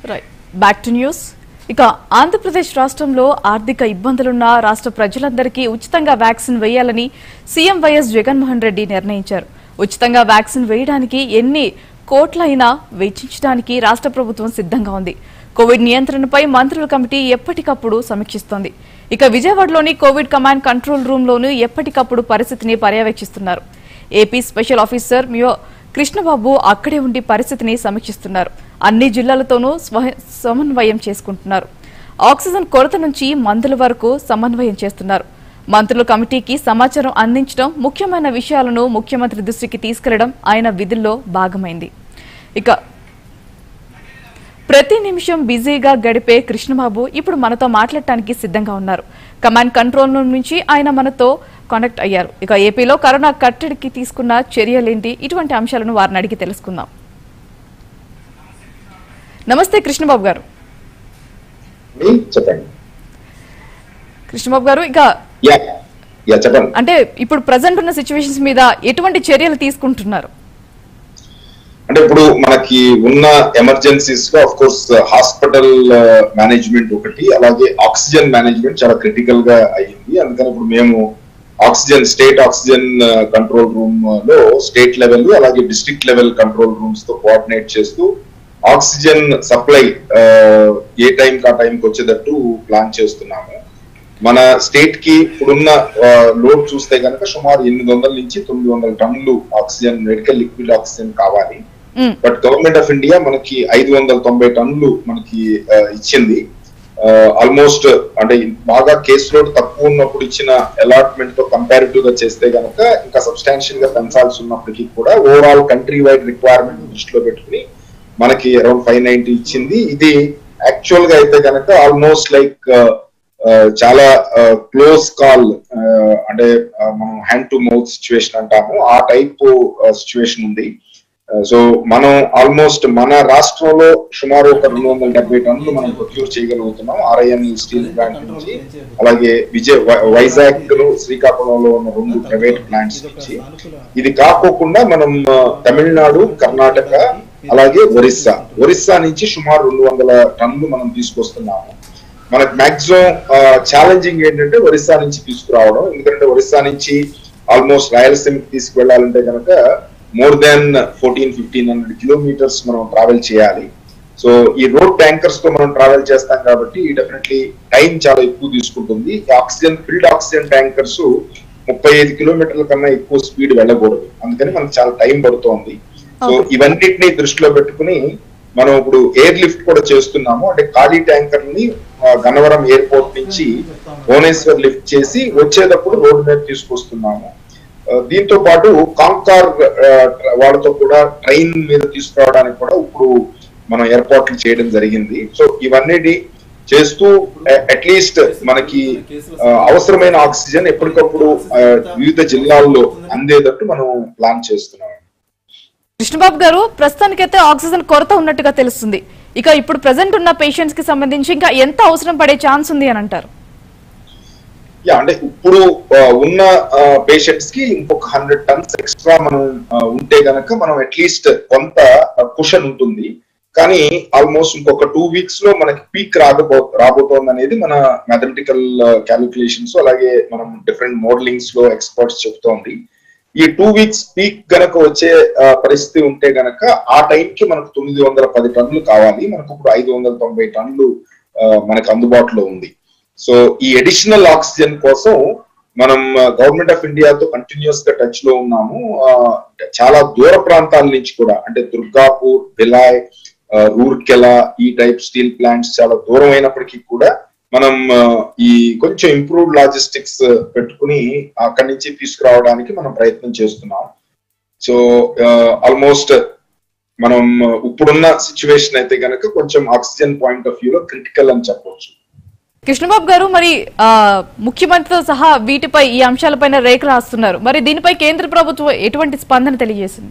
Right back to news ఇక ఆంధ్రప్రదేశ్ రాష్ట్రంలో ఆర్థిక ఇబ్బందులున్న రాష్ట్ర ప్రజలందరికీ ఉచితంగా వ్యాక్సిన్ వేయాలని సీఎం వైఎస్ జగన్మోహన్ రెడ్డి నిర్ణయించారు ఉచితంగా వ్యాక్సిన్ వేయడానికి ఎన్ని కోట్లైనా వెచ్చించడానికి రాష్ట్ర ప్రభుత్వం సిద్ధంగా ఉంది కోవిడ్ నియంత్రణపై మంత్రుల కమిటీ ఎప్పటికప్పుడు సమీక్షిస్తోంది ఇక విజయవాడలోని కోవిడ్ కమాండ్ కంట్రోల్ రూమ్లోనూ ఎప్పటికప్పుడు పరిస్థితిని పర్యవేక్షిస్తున్నారు ఏపీ స్పెషల్ ఆఫీసర్ మియో కృష్ణబాబు అక్కడే ఉండి పరిస్థితిని సమీక్షిస్తున్నారు అన్ని జిల్లాలతోనూ స్వ- సమన్వయం చేసుకుంటున్నారు ఆక్సిజన్ కొరత నుంచి మందుల వరకు సమన్వయం చేస్తున్నారు మంత్రుల కమిటీకి సమాచారం అందించడం ముఖ్యమైన విషయాలను ముఖ్యమంత్రి దృష్టికి తీసుకెళ్లడం ఆయన విధుల్లో భాగమైంది ఇక ప్రతి నిమిషం బిజీగా గడిపే కృష్ణబాబు ఇప్పుడు మనతో మాట్లాడటానికి సిద్ధంగా ఉన్నారు కమాండ్ కంట్రోల్ రూమ్ నుంచి ఆయన మనతో కాంటాక్ట్ అయ్యారు ఇక ఏపీలో కరోనా కట్టడికి తీసుకున్న చర్యలేంటి ఇటువంటి అంశాలను వారిని అడిగి తెలుసుకుందాం నమస్తే కృష్ణబాబు గారు మీ చెప్పండి కృష్ణబాబు గారు ఇక యా యా చెప్పండి అంటే ఇప్పుడు ప్రజెంట్ ఉన్న సిచ్యువేషన్స్ మీద ఎటువంటి చర్యలు తీసుకుంటున్నారు అంటే ఇప్పుడు మనకి ఉన్న ఎమర్జెన్సీస్ లో ఆఫ్ కోర్స్ హాస్పిటల్ మేనేజ్మెంట్ ఒకటి అలాగే ఆక్సిజన్ మేనేజ్మెంట్ చాలా క్రిటికల్ గా అయ్యింది అందుకని ఇప్పుడు మేము oxygen state oxygen control room లో స్టేట్ లెవెల్ అలాగే డిస్ట్రిక్ట్ లెవెల్ కంట్రోల్ రూమ్స్ తో కోఆర్డినేట్ చేస్తూ ఆక్సిజన్ సప్లై ఏ టైం కా టైంకి వచ్చేటట్టు ప్లాన్ చేస్తున్నాము మన స్టేట్ కి ఇప్పుడున్న లోడ్ చూస్తే కనుక సుమారు ఎనిమిది వందల నుంచి తొమ్మిది వందల టన్నులు ఆక్సిజన్ మెడికల్ లిక్విడ్ ఆక్సిజన్ కావాలి hmm, but government of India మనకి ఐదు వందల తొంభై టన్నులు మనకి ఆ, ఇచ్చింది ఆల్మోస్ట్ అంటే బాగా కేసు లోడ్ తక్కువ ఉన్నప్పుడు ఇచ్చిన అలాట్మెంట్ తో కంపారిటివ్ గా చేస్తే గనక ఇంకా సబ్స్టాన్షియల్ గా పెంచాల్సి ఉన్నప్పటికీ కూడా ఓవరాల్ కంట్రీ వైడ్ రిక్వైర్మెంట్ దృష్టిలో పెట్టుకుని మనకి అరౌండ్ ఫైవ్ నైన్టీ ఇచ్చింది ఇది యాక్చువల్ గా అయితే కనుక ఆల్మోస్ట్ లైక్ చాలా క్లోజ్ కాల్ అంటే ఆ, మనం హ్యాండ్ టు మౌత్ సిచ్యువేషన్ అంటాము ఆ టైప్ సిచ్యువేషన్ ఉంది సో మనం ఆల్మోస్ట్ మన రాష్ట్రంలో సుమారు ఒక రెండు వందల డెబ్బై టన్నులు మనం ప్రొక్యూర్ చేయగలుగుతున్నాం ఆర్ఐఎన్ఎల్ స్టీల్ ప్లాంట్ నుంచి అలాగే విజయ్ వై- వైజాగ్ శ్రీకాకుళంలో ఉన్న రెండు ప్రైవేట్ ప్లాంట్స్ నుంచి ఇది కాకోకుండా మనం ఆ, తమిళనాడు కర్ణాటక అలాగే ఒరిస్సా ఒరిస్సా నుంచి సుమారు రెండు వందల టన్నులు మనం తీసుకొస్తున్నాము మనకు మాక్సిమం ఛాలెంజింగ్ ఏంటంటే ఒరిస్సా నుంచి తీసుకురావడం ఎందుకంటే ఒరిస్సా నుంచి ఆల్మోస్ట్ రాయలసీమకి తీసుకువెళ్ళాలంటే కనుక more than fourteen fifteen hundred kilometres మనం ట్రావెల్ చేయాలి సో ఈ రోడ్ ట్యాంకర్స్ తో మనం ట్రావెల్ చేస్తాం కాబట్టి డెఫినెట్లీ టైం చాలా ఎక్కువ తీసుకుంటుంది ఈ ఆక్సిజన్ ఫిల్డ్ ఆక్సిజన్ ట్యాంకర్స్ ముప్పై ఐదు కిలోమీటర్ల కన్నా ఎక్కువ స్పీడ్ వెళ్ళకూడదు అందుకని మనకు చాలా టైం పడుతోంది సో Okay. ఇవన్నిటిని దృష్టిలో పెట్టుకుని మనం ఇప్పుడు ఎయిర్ లిఫ్ట్ కూడా చేస్తున్నాము అంటే ఖాళీ ట్యాంకర్ ని ఆ, గన్నవరం ఎయిర్పోర్ట్ నుంచి భువనేశ్వర్ లిఫ్ట్ చేసి వచ్చేటప్పుడు రోడ్డు మీద తీసుకొస్తున్నాము ఆ, దీంతో పాటు కాంకార్ ఆ, వాళ్ళతో కూడా ట్రైన్ మీద తీసుకురావడానికి కూడా ఇప్పుడు మనం ఏర్పాట్లు చేయడం జరిగింది సో ఇవన్నీ చేస్తూ అట్లీస్ట్ మనకి ఆ, అవసరమైన ఆక్సిజన్ ఎప్పటికప్పుడు ఆ, వివిధ జిల్లాల్లో అందేటట్టు మనం ప్లాన్ చేస్తున్నాం కృష్ణబాబు గారు ప్రస్తుతానికైతే ఆక్సిజన్ కొరత ఉన్నట్టుగా తెలుస్తుంది ఇక ఇప్పుడు ప్రజెంట్ ఉన్న పేషెంట్స్ కి సంబంధించి ఇంకా ఎంత అవసరం పడే ఛాన్స్ ఉంది అని అంటారు యా అంటే ఇప్పుడు ఆ, ఉన్న పేషెంట్స్ కి ఇంకొక హండ్రెడ్ టన్స్ ఎక్స్ట్రా మనం ఆ, ఉంటే గనక మనం అట్లీస్ట్ కొంత కుషన్ ఉంటుంది కానీ ఆల్మోస్ట్ ఇంకొక టూ వీక్స్ లో మనకి పీక్ రాకపో రాబోతోంది అనేది మన మ్యాథమెటికల్ క్యాలిక్యులేషన్స్ అలాగే మనం డిఫరెంట్ మోడలింగ్స్ లో ఎక్స్పర్ట్స్ చెప్తోంది ఈ టూ వీక్స్ పీక్ గనక వచ్చే ఆ, పరిస్థితి ఉంటే గనక ఆ టైం కి మనకు తొమ్మిది వందల పది టన్నులు కావాలి మనకు ఇప్పుడు ఐదు వందల తొంభై టన్నులు ఆ, మనకు అందుబాటులో ఉంది సో ఈ అడిషనల్ ఆక్సిజన్ కోసం మనం గవర్నమెంట్ ఆఫ్ ఇండియాతో కంటిన్యూస్ గా టచ్ లో ఉన్నాము ఆ, చాలా దూర ప్రాంతాల నుంచి కూడా అంటే దుర్గాపూర్ బిలాయ్ ఆ, రూర్కెలా ఈ టైప్ స్టీల్ ప్లాంట్స్ చాలా దూరం అయినప్పటికీ కూడా మనం ఆ, ఈ కొంచెం ఇంప్రూవ్డ్ లాజిస్టిక్స్ పెట్టుకుని అక్కడి నుంచి తీసుకురావడానికి మనం ప్రయత్నం చేస్తున్నాం సో ఆల్మోస్ట్ మనం ఇప్పుడున్న సిచ్యువేషన్ అయితే కనుక కొంచెం ఆక్సిజన్ పాయింట్ ఆఫ్ వ్యూలో క్రిటికల్ అని చెప్పొచ్చు కృష్ణబాబు గారు మరి ఆ, ముఖ్యమంత్రితో సహా వీటిపై ఈ అంశాలపైన రేఖ రాస్తున్నారు మరి దీనిపై కేంద్ర ప్రభుత్వం ఎటువంటి స్పందన తెలియజేసింది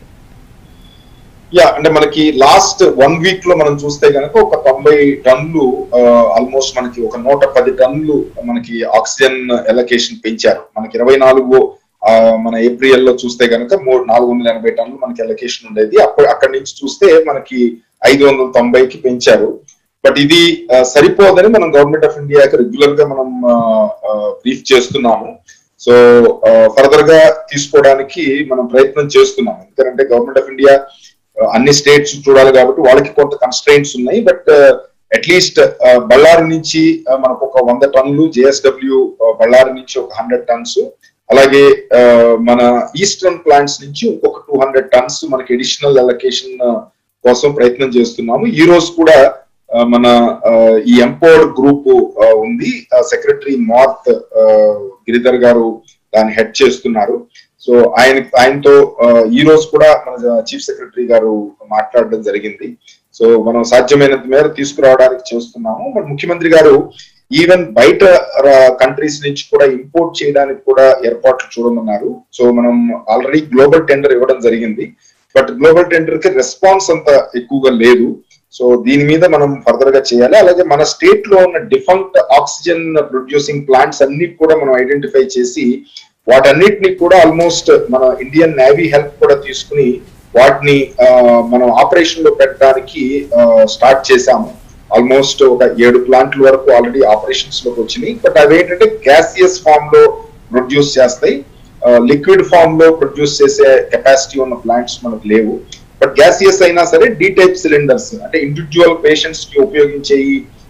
యా అంటే మనకి లాస్ట్ వన్ వీక్ లో మనం చూస్తే గనక ఒక తొంభై టన్నులు ఆల్మోస్ట్ మనకి ఒక నూట పది టన్నులు మనకి ఆక్సిజన్ ఎలకేషన్ పెంచారు మనకి ఇరవై నాలుగు ఆ, మన ఏప్రిల్ లో చూస్తే గనక మూడు నాలుగు వందల ఎనభై టన్నులు మనకి ఎలకేషన్ ఉండేది అప్పుడు అక్కడి నుంచి చూస్తే మనకి ఐదు వందల తొంభైకి పెంచారు బట్ ఇది ఆ, సరిపోదని మనం గవర్నమెంట్ ఆఫ్ ఇండియాకి రెగ్యులర్ గా మనం బ్రీఫ్ చేస్తున్నాము సో ఫర్దర్ గా తీసుకోవడానికి మనం ప్రయత్నం చేస్తున్నాం ఎందుకంటే గవర్నమెంట్ ఆఫ్ ఇండియా అన్ని స్టేట్స్ చూడాలి కాబట్టి వాళ్ళకి కొంత కన్స్ట్రైంట్స్ ఉన్నాయి బట్ అట్లీస్ట్ బళ్ళారి నుంచి ఆ, మనకు ఒక వంద టన్నులు జేఎస్డబ్ల్యూ బళ్ళారి నుంచి ఒక హండ్రెడ్ టన్స్ అలాగే ఆ, మన ఈస్టర్న్ ప్లాంట్స్ నుంచి ఇంకొక టూ హండ్రెడ్ టన్స్ మనకి ఎడిషనల్ అలొకేషన్ కోసం ప్రయత్నం చేస్తున్నాము ఈ రోజు కూడా ఆ, మన ఆ, ఈ ఎంపవర్డ్ గ్రూప్ ఉంది సెక్రటరీ నార్త్ గిరిధర్ గారు దాన్ని హెడ్ చేస్తున్నారు సో ఆయన ఆయనతో ఆ, ఈ రోజు కూడా మన చీఫ్ సెక్రటరీ గారు మాట్లాడడం జరిగింది సో మనం సాధ్యమైనంత మేర తీసుకురావడానికి చేస్తున్నాము మన ముఖ్యమంత్రి గారు ఈవెన్ బయట కంట్రీస్ నుంచి కూడా ఇంపోర్ట్ చేయడానికి కూడా ఏర్పాట్లు చూడమన్నారు సో మనం ఆల్రెడీ గ్లోబల్ టెండర్ ఇవ్వడం జరిగింది బట్ గ్లోబల్ టెండర్ కి రెస్పాన్స్ అంత ఎక్కువగా లేదు సో దీని మీద మనం ఫర్దర్ గా చేయాలి అలాగే మన స్టేట్ లో ఉన్న డిఫంక్ట్ ఆక్సిజన్ ప్రొడ్యూసింగ్ ప్లాంట్స్ అన్ని కూడా మనం ఐడెంటిఫై చేసి వాటన్నిటిని కూడా ఆల్మోస్ట్ మన ఇండియన్ నేవీ హెల్ప్ కూడా తీసుకుని వాటిని ఆ, మనం ఆపరేషన్ లో పెట్టడానికి స్టార్ట్ చేశాము ఆల్మోస్ట్ ఒక ఏడు ప్లాంట్ల వరకు ఆల్రెడీ ఆపరేషన్స్ లోకి వచ్చినాయి బట్ అవి ఏంటంటే గ్యాసియస్ ఫామ్ లో ప్రొడ్యూస్ చేస్తాయి లిక్విడ్ ఫామ్ లో ప్రొడ్యూస్ చేసే కెపాసిటీ ఉన్న ప్లాంట్స్ మనకు లేవు బట్ గ్యాసియస్ అయినా సరే డీ టైప్ సిలిండర్స్ అంటే ఇండివిజువల్ పేషెంట్స్ కి ఉపయోగించే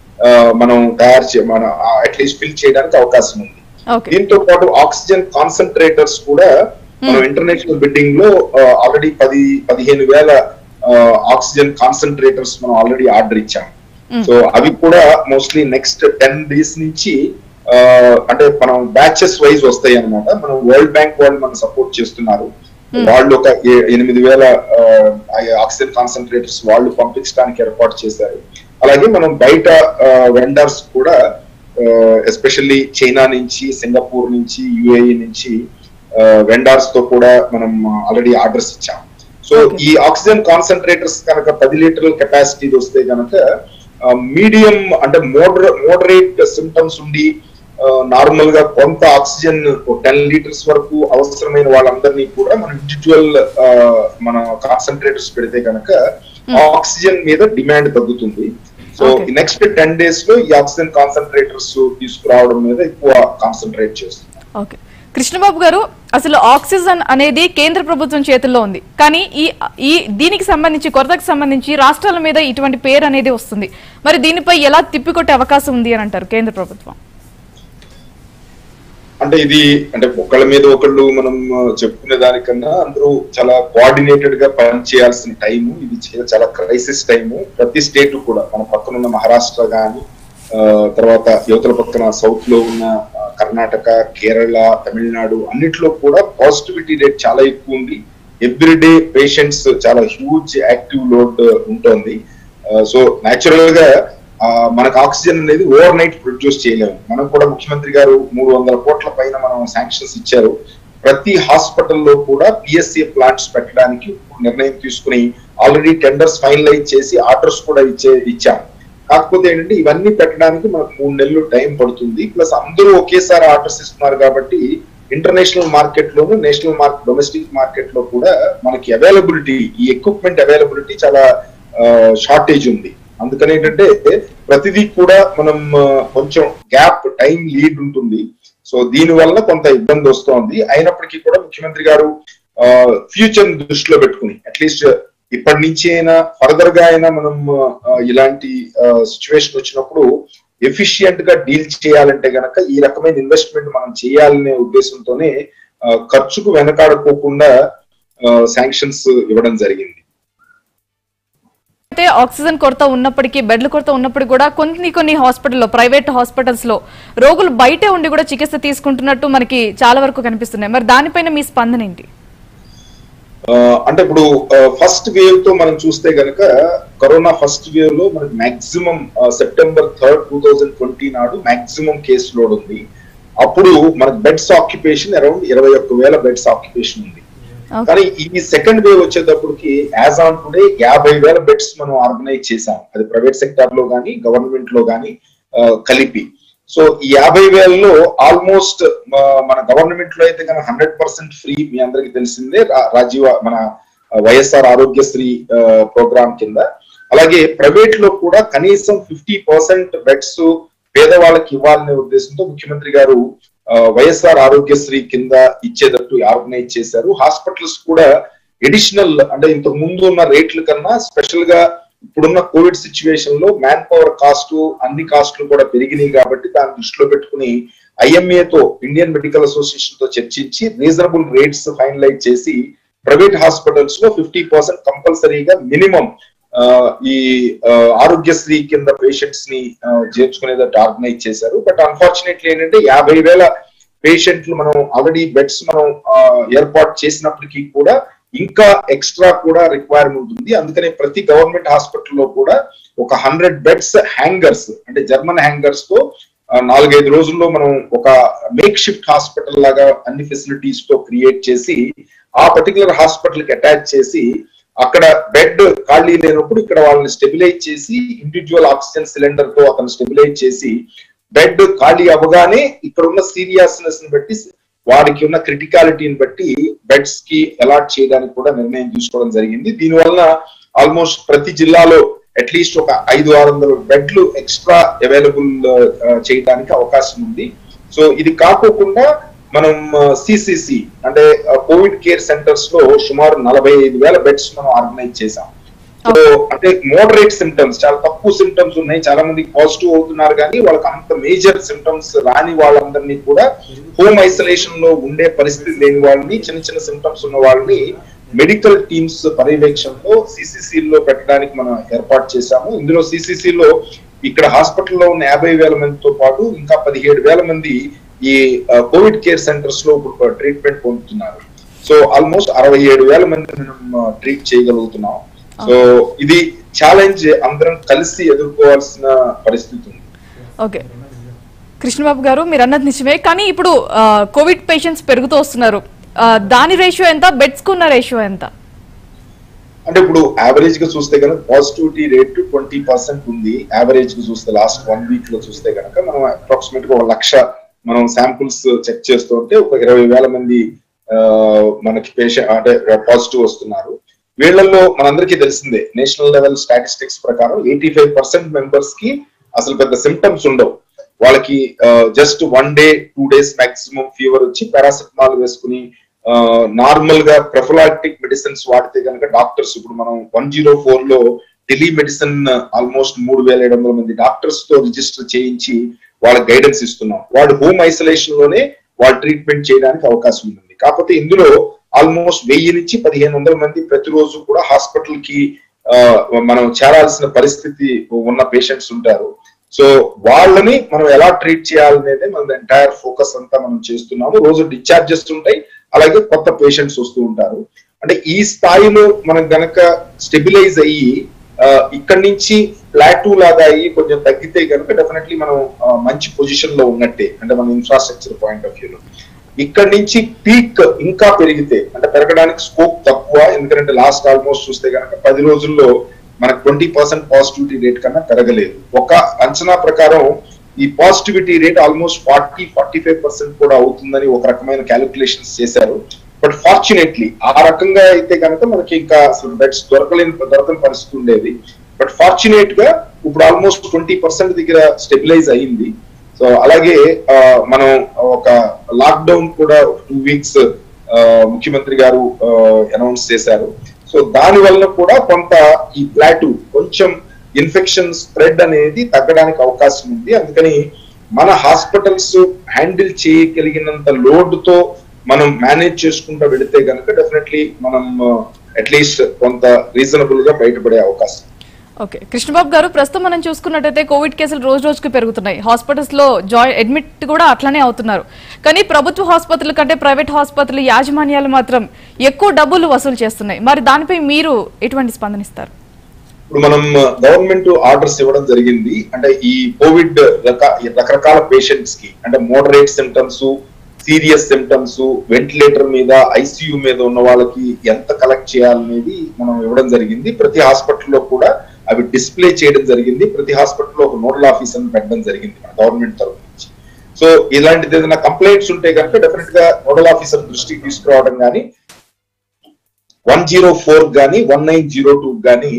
మనం తయారు చే మన అట్లీస్ట్ ఫిల్ చేయడానికి అవకాశం ఉంది ఓకే దీంతో పాటు ఆక్సిజన్ కాన్సన్ట్రేటర్స్ కూడా మనం ఇంటర్నేషనల్ బిడ్డింగ్ లో ఆల్రెడీ పది పదిహేను వేల ఆక్సిజన్ కాన్సన్ట్రేటర్స్ మనం ఆల్రెడీ ఆర్డర్ ఇచ్చాం Mm. సో అవి కూడా మోస్ట్లీ నెక్స్ట్ టెన్ డేస్ నుంచి ఆ, అంటే మనం బ్యాచెస్ వైజ్ వస్తాయి అన్నమాట మనం వరల్డ్ బ్యాంక్ వాళ్ళు మనం సపోర్ట్ చేస్తున్నారు వాళ్ళు ఒక ఏ- ఎనిమిది వేల ఆక్సిజన్ కాన్సన్ట్రేటర్స్ వాళ్ళు పంపించడానికి ఏర్పాటు చేశారు అలాగే మనం బయట వెండర్స్ కూడా ఎస్పెషల్లీ చైనా నుంచి సింగపూర్ నుంచి యుఏఈ నుంచి వెండర్స్ తో కూడా మనం ఆల్రెడీ ఆర్డర్స్ ఇచ్చాం సో Okay. ఈ ఆక్సిజన్ కాన్సన్ట్రేటర్స్ కనుక పది లీటర్ల కెపాసిటీ వస్తే కనుక మీడియం అంటే మోడర మోడరేట్ సిమ్టమ్స్ ఉండి నార్మల్ గా కొంత ఆక్సిజన్ టెన్ లీటర్స్ వరకు అవసరమైన వాళ్ళందరినీ కూడా మన ఇండివిజువల్ మన కాన్సన్ట్రేటర్స్ పెడితే కనుక ఆక్సిజన్ మీద డిమాండ్ తగ్గుతుంది సో Okay. ఈ నెక్స్ట్ టెన్ డేస్ లో ఈ ఆక్సిజన్ కాన్సన్ట్రేటర్స్ తీసుకురావడం మీద ఎక్కువ కాన్సన్ట్రేట్ చేస్తుంది ఓకే కృష్ణబాబు గారు అసలు ఆక్సిజన్ అనేది కేంద్ర ప్రభుత్వం చేతుల్లో ఉంది కానీ ఈ ఈ దీనికి సంబంధించి కొరతకు సంబంధించి రాష్ట్రాల మీద ఇటువంటి పేరు అనేది వస్తుంది మరి దీనిపై ఎలా తిప్పికొట్టే అవకాశం ఉంది అని అంటారు కేంద్ర ప్రభుత్వం అంటే ఇది అంటే ఒకళ్ళ మీద ఒకళ్ళు మనం ఆ, చెప్పుకునే దానికన్నా అందరూ చాలా కోఆర్డినేటెడ్ గా పనిచేయాల్సిన టైము ఇది చే- చాలా క్రైసిస్ టైము ప్రతి స్టేట్ కూడా మన పక్కన ఉన్న మహారాష్ట్ర గాని ఆ, తర్వాత యువతల పక్కన సౌత్ లో ఉన్న ఆ, కర్ణాటక కేరళ తమిళనాడు అన్నిట్లో కూడా పాజిటివిటీ రేట్ చాలా ఎక్కువ ఉంది ఎవ్రీడే పేషెంట్స్ చాలా హ్యూజ్ యాక్టివ్ లోడ్ ఉంటుంది సో న్యాచురల్ గా ఆ, మనకు ఆక్సిజన్ అనేది ఓవర్ నైట్ ప్రొడ్యూస్ చేయలేము మనం కూడా ముఖ్యమంత్రి గారు మూడు వందల కోట్ల పైన మనం శాంక్షన్స్ ఇచ్చారు ప్రతి హాస్పిటల్లో కూడా పిఎస్సి ప్లాంట్స్ పెట్టడానికి నిర్ణయం తీసుకుని ఆల్రెడీ టెండర్స్ ఫైనలైజ్ చేసి ఆర్డర్స్ కూడా ఇచ్చే ఇచ్చాం కాకపోతే ఏంటంటే ఇవన్నీ పెట్టడానికి మనకు మూడు నెలలు టైం పడుతుంది ప్లస్ అందరూ ఒకేసారి ఆర్డర్స్ ఇస్తున్నారు కాబట్టి ఇంటర్నేషనల్ మార్కెట్ లోను నేషనల్ మార్కెట్ డొమెస్టిక్ మార్కెట్ లో కూడా మనకి అవైలబిలిటీ ఈ ఎక్విప్మెంట్ అవైలబిలిటీ చాలా షార్టేజ్ ఉంది అందుకని ఏంటంటే ప్రతిదీ కూడా మనం ఆ, కొంచెం గ్యాప్ టైం లీడ్ ఉంటుంది సో దీని వల్ల కొంత ఇబ్బంది వస్తోంది అయినప్పటికీ కూడా ముఖ్యమంత్రి గారు ఫ్యూచర్ దృష్టిలో పెట్టుకుని అట్లీస్ట్ ఇప్పటి నుంచి అయినా ఫర్దర్ గా అయినా మనం ఆ, ఇలాంటి సిచ్యువేషన్ వచ్చినప్పుడు ఎఫిషియెంట్ గా డీల్ చేయాలంటే గనక ఈ రకమైన ఇన్వెస్ట్మెంట్ మనం చేయాలనే ఉద్దేశంతోనే ఆ, ఖర్చుకు వెనకాడకోకుండా శాంక్షన్స్ ఇవ్వడం జరిగింది అయితే ఆక్సిజన్ కొరత ఉన్నప్పటికీ బెడ్ల కొరత ఉన్నప్పటికీ కూడా కొన్ని కొన్ని హాస్పిటల్లో ప్రైవేట్ హాస్పిటల్స్ లో రోగులు బయటే ఉండి కూడా చికిత్స తీసుకుంటున్నట్టు మనకి చాలా వరకు కనిపిస్తున్నాయి మరి దానిపైన మీ స్పందన ఏంటి ఆ, అంటే ఇప్పుడు ఫస్ట్ వేవ్ తో మనం చూస్తే గనక కరోనా ఫస్ట్ వేవ్ లో మనకి maximum September third two thousand twenty నాడు మాక్సిమం కేసు లోడ్ ఉంది అప్పుడు మనకి బెడ్స్ ఆక్యుపేషన్ అరౌండ్ ఇరవై ఒక్క వేల బెడ్స్ ఆక్యుపేషన్ ఉంది Okay. కానీ ఈ సెకండ్ వేవ్ వచ్చేటప్పటికి యాజ్ ఆన్ టుడే యాభై వేల బెడ్స్ మనం ఆర్గనైజ్ చేసాం అది ప్రైవేట్ సెక్టర్ లో కానీ గవర్నమెంట్ లో కానీ కలిపి సో ఈ యాభై వేలలో ఆల్మోస్ట్ మన గవర్నమెంట్ లో అయితే కనుక హండ్రెడ్ పర్సెంట్ ఫ్రీ మీ అందరికి తెలిసిందే రా- రాజీవ మన వైఎస్ఆర్ ఆరోగ్యశ్రీ ప్రోగ్రామ్ కింద అలాగే ప్రైవేట్ లో కూడా కనీసం ఫిఫ్టీ పర్సెంట్ బెడ్స్ పేదవాళ్ళకి ఇవ్వాలనే ఉద్దేశంతో ముఖ్యమంత్రి గారు ఆ, వైఎస్ఆర్ ఆరోగ్యశ్రీ కింద ఇచ్చేటట్టు ఆర్గనైజ్ చేశారు హాస్పిటల్స్ కూడా ఎడిషనల్ అంటే ఇంతకు ముందు ఉన్న రేట్ల కన్నా స్పెషల్ గా ఇప్పుడున్న కోవిడ్ సిచ్యువేషన్ లో మ్యాన్ పవర్ కాస్ట్ అన్ని కాస్ట్లు కూడా పెరిగినాయి కాబట్టి దాన్ని దృష్టిలో పెట్టుకుని IMA తో ఇండియన్ మెడికల్ అసోసియేషన్ తో చర్చించి రీజనబుల్ రేట్స్ ఫైనలైజ్ చేసి ప్రైవేట్ హాస్పిటల్స్ లో ఫిఫ్టీ పర్సెంట్ కంపల్సరీగా మినిమం ఈ ఆ, ఆరోగ్యశ్రీ కింద పేషెంట్స్ ని ఆ, చేర్చుకునేటట్టు ఆర్గనైజ్ చేశారు బట్ అన్ఫార్చునేట్లీ ఏంటంటే యాభై వేల పేషెంట్లు మనం ఆల్రెడీ బెడ్స్ మనం ఆ, ఏర్పాటు చేసినప్పటికీ కూడా ఇంకా ఎక్స్ట్రా కూడా రిక్వైర్మెంట్ ఉంది అందుకనే ప్రతి గవర్నమెంట్ హాస్పిటల్లో కూడా ఒక హండ్రెడ్ బెడ్స్ హ్యాంగర్స్ అంటే జర్మన్ హ్యాంగర్స్ తో ఆ, నాలుగైదు రోజుల్లో మనం ఒక మేక్ షిఫ్ట్ హాస్పిటల్ లాగా అన్ని ఫెసిలిటీస్ తో క్రియేట్ చేసి ఆ పర్టికులర్ హాస్పిటల్ కి అటాచ్ చేసి అక్కడ బెడ్ ఖాళీ లేనప్పుడు ఇక్కడ వాళ్ళని స్టెబిలైజ్ చేసి ఇండివిజువల్ ఆక్సిజన్ సిలిండర్ తో అతను స్టెబిలైజ్ చేసి బెడ్ ఖాళీ అవ్వగానే ఇక్కడ ఉన్న సీరియస్నెస్ ని బట్టి వారికి ఉన్న క్రిటికాలిటీని బట్టి బెడ్స్ కి అలాట్ చేయడానికి కూడా నిర్ణయం తీసుకోవడం జరిగింది దీనివల్ల ఆల్మోస్ట్ ప్రతి జిల్లాలో అట్లీస్ట్ ఒక ఐదు ఆరు వందల బెడ్లు ఎక్స్ట్రా అవైలబుల్ చేయడానికి అవకాశం ఉంది సో ఇది కాకోకుండా మనం సిసిసి అంటే కోవిడ్ కేర్ సెంటర్స్ లో సుమారు నలభై ఐదు వేల బెడ్స్ మనం ఆర్గనైజ్ చేసాం సో అంటే మోడరేట్ సిమ్టమ్స్ చాలా తక్కువ సిమ్టమ్స్ ఉన్నాయి చాలా మంది పాజిటివ్ అవుతున్నారు కానీ వాళ్ళకి అంత మేజర్ సిమ్టమ్స్ రాని వాళ్ళందరినీ కూడా హోమ్ ఐసోలేషన్ లో ఉండే పరిస్థితి లేని వాళ్ళని చిన్న చిన్న సిమ్టమ్స్ ఉన్న వాళ్ళని మెడికల్ టీమ్స్ పర్యవేక్షణలో సిసిసి లో పెట్టడానికి మనం ఏర్పాటు చేశాము ఇందులో సిసిసి లో ఇక్కడ హాస్పిటల్లో ఉన్న యాభై వేల మందితో పాటు ఇంకా పదిహేడు వేల మంది ఈ కోవిడ్ కేర్ సెంటర్స్ లో ఇప్పుడు ట్రీట్మెంట్ పొందుతున్నారు సో ఆల్మోస్ట్ అరవై ఏడు వేల మంది మనం ట్రీట్ చేయగలుగుతున్నాం సో ఇది ఛాలెంజ్ అందరం కలిసి ఎదుర్కోవాల్సిన పరిస్థితి ఉంది ఓకే కృష్ణబాబు గారు మీరు అన్నది నిజమే కానీ ఇప్పుడు ఆ, కోవిడ్ పేషెంట్స్ పెరుగుతూ వస్తున్నారు ఆ, దాని రేషియో ఎంత బెడ్స్ కు ఉన్న రేషియో ఎంత అంటే ఇప్పుడు యావరేజ్ గా చూస్తే కనుక పాజిటివిటీ రేట్ ట్వంటీ పర్సెంట్ ఉంది యావరేజ్ గా చూస్తే లాస్ట్ వన్ వీక్ లో చూస్తే కనుక మనం అప్రాక్సిమేట్ గా ఒక లక్ష మనం శాంపుల్స్ చెక్ చేస్తూ ఉంటే ఒక ఇరవై వేల మంది ఆ, మనకి పేషెంట్ అంటే పాజిటివ్ వస్తున్నారు వీళ్ళల్లో మనందరికీ తెలిసిందే నేషనల్ లెవెల్ స్టాటిస్టిక్స్ ప్రకారం ఎయిటీ ఫైవ్ పర్సెంట్ మెంబర్స్ కి అసలు పెద్ద సిమ్టమ్స్ ఉండవు వాళ్ళకి just one day two days maximum fever వచ్చి పారాసిటమాల్ వేసుకుని నార్మల్ గా ప్రొఫలాక్టిక్ మెడిసిన్స్ వాడితే కనుక డాక్టర్స్ ఇప్పుడు మనం వన్ జీరో ఫోర్ లో టెలిమెడిసిన్ ఆల్మోస్ట్ మూడు వేల ఏడు వందల మంది డాక్టర్స్ తో రిజిస్టర్ చేయించి వాళ్ళకి గైడెన్స్ ఇస్తున్నాం వాళ్ళు హోమ్ ఐసోలేషన్ లోనే వాళ్ళు ట్రీట్మెంట్ చేయడానికి అవకాశం ఉంటుంది కాకపోతే ఇందులో ఆల్మోస్ట్ వెయ్యి నుంచి పదిహేను వందల మంది ప్రతిరోజు కూడా హాస్పిటల్ కి ఆ, మనం చేరాల్సిన పరిస్థితి ఉన్న పేషెంట్స్ ఉంటారు సో వాళ్ళని మనం ఎలా ట్రీట్ చేయాలనేది మన ఎంటైర్ ఫోకస్ అంతా మనం చేస్తున్నాము రోజు డిశ్చార్జెస్ ఉంటాయి అలాగే కొత్త పేషెంట్స్ వస్తూ ఉంటారు అంటే ఈ స్థాయిలో మనం గనక స్టెబిలైజ్ అయ్యి ఆ, ఇక్కడి నుంచి ప్లాటూ లాగా అయ్యి కొంచెం తగ్గితే కనుక డెఫినెట్లీ మనం ఆ, మంచి పొజిషన్ లో ఉన్నట్టే అంటే మన ఇన్ఫ్రాస్ట్రక్చర్ పాయింట్ ఆఫ్ వ్యూలో ఇక్కడి నుంచి పీక్ ఇంకా పెరిగితే అంటే పెరగడానికి స్కోప్ తక్కువ ఎందుకంటే లాస్ట్ ఆల్మోస్ట్ చూస్తే కనుక పది రోజుల్లో మనకు ట్వంటీ పర్సెంట్ పాజిటివిటీ రేట్ కన్నా పెరగలేదు ఒక అంచనా ప్రకారం ఈ positivity rate almost forty forty five percent కూడా అవుతుందని ఒక రకమైన క్యాలిక్యులేషన్స్ చేశారు బట్ ఫార్చునేట్లీ ఆ రకంగా అయితే కనుక మనకి ఇంకా అసలు బెడ్స్ దొరకలేని దొరకని పరిస్థితి ఉండేది బట్ ఫార్చునేట్ గా ఇప్పుడు ఆల్మోస్ట్ ట్వంటీ పర్సెంట్ దగ్గర స్టెబిలైజ్ అయ్యింది సో అలాగే ఆ, మనం ఒక లాక్డౌన్ కూడా టూ వీక్స్ ముఖ్యమంత్రి గారు అనౌన్స్ చేశారు సో దాని వల్ల కూడా కొంత ఈ ప్లాటు కొంచెం ఇన్ఫెక్షన్ స్ప్రెడ్ అనేది తగ్గడానికి అవకాశం ఉంది అందుకని మన హాస్పిటల్స్ హ్యాండిల్ చేయగలిగినంత లోడ్ తో మనం మేనేజ్ చేసుకుంటూ వెళితే కనుక డెఫినెట్లీ మనం అట్లీస్ట్ కొంత రీజనబుల్ గా బయటపడే అవకాశం ఓకే కృష్ణబాబు గారు ప్రస్తుతం మనం చూసుకున్నట్టయితే కోవిడ్ కేసులు రోజు రోజుకు పెరుగుతున్నాయి హాస్పిటల్స్ లో జాయ్ అడ్మిట్ కూడా అట్లనే అవుతున్నారు కానీ ప్రభుత్వ ఆసుపత్రుల కంటే ప్రైవేట్ ఆసుపత్రుల యాజమాన్యాలు మాత్రం ఎక్కువ డబ్బులు వసూలు చేస్తున్నాయి మరి దానిపై మీరు ఎటువంటి స్పందనిస్తారు ఇప్పుడు మనం గవర్నమెంట్ ఆర్డర్స్ ఇవ్వడం జరిగింది అంటే ఈ కోవిడ్ రక- రకరకాల పేషెంట్స్ కి అంటే moderate symptoms serious symptoms ventilator మీద ఐసీయూ మీద ఉన్న వాళ్ళకి ఎంత కలెక్ట్ చేయాలనేది మనం ఇవ్వడం జరిగింది ప్రతి హాస్పిటల్లో కూడా అవి డిస్ప్లే చేయడం జరిగింది ప్రతి హాస్పిటల్లో ఒక నోడల్ ఆఫీసర్ పెట్టడం జరిగింది మన గవర్నమెంట్ తరఫు నుంచి సో ఇలాంటిది ఏదైనా కంప్లైంట్స్ ఉంటే కనుక డెఫినెట్ గా నోడల్ ఆఫీసర్ దృష్టికి తీసుకురావడం కానీ వన్ జీరో ఫోర్ గానీ వన్ నైన్ జీరో టూ గానీ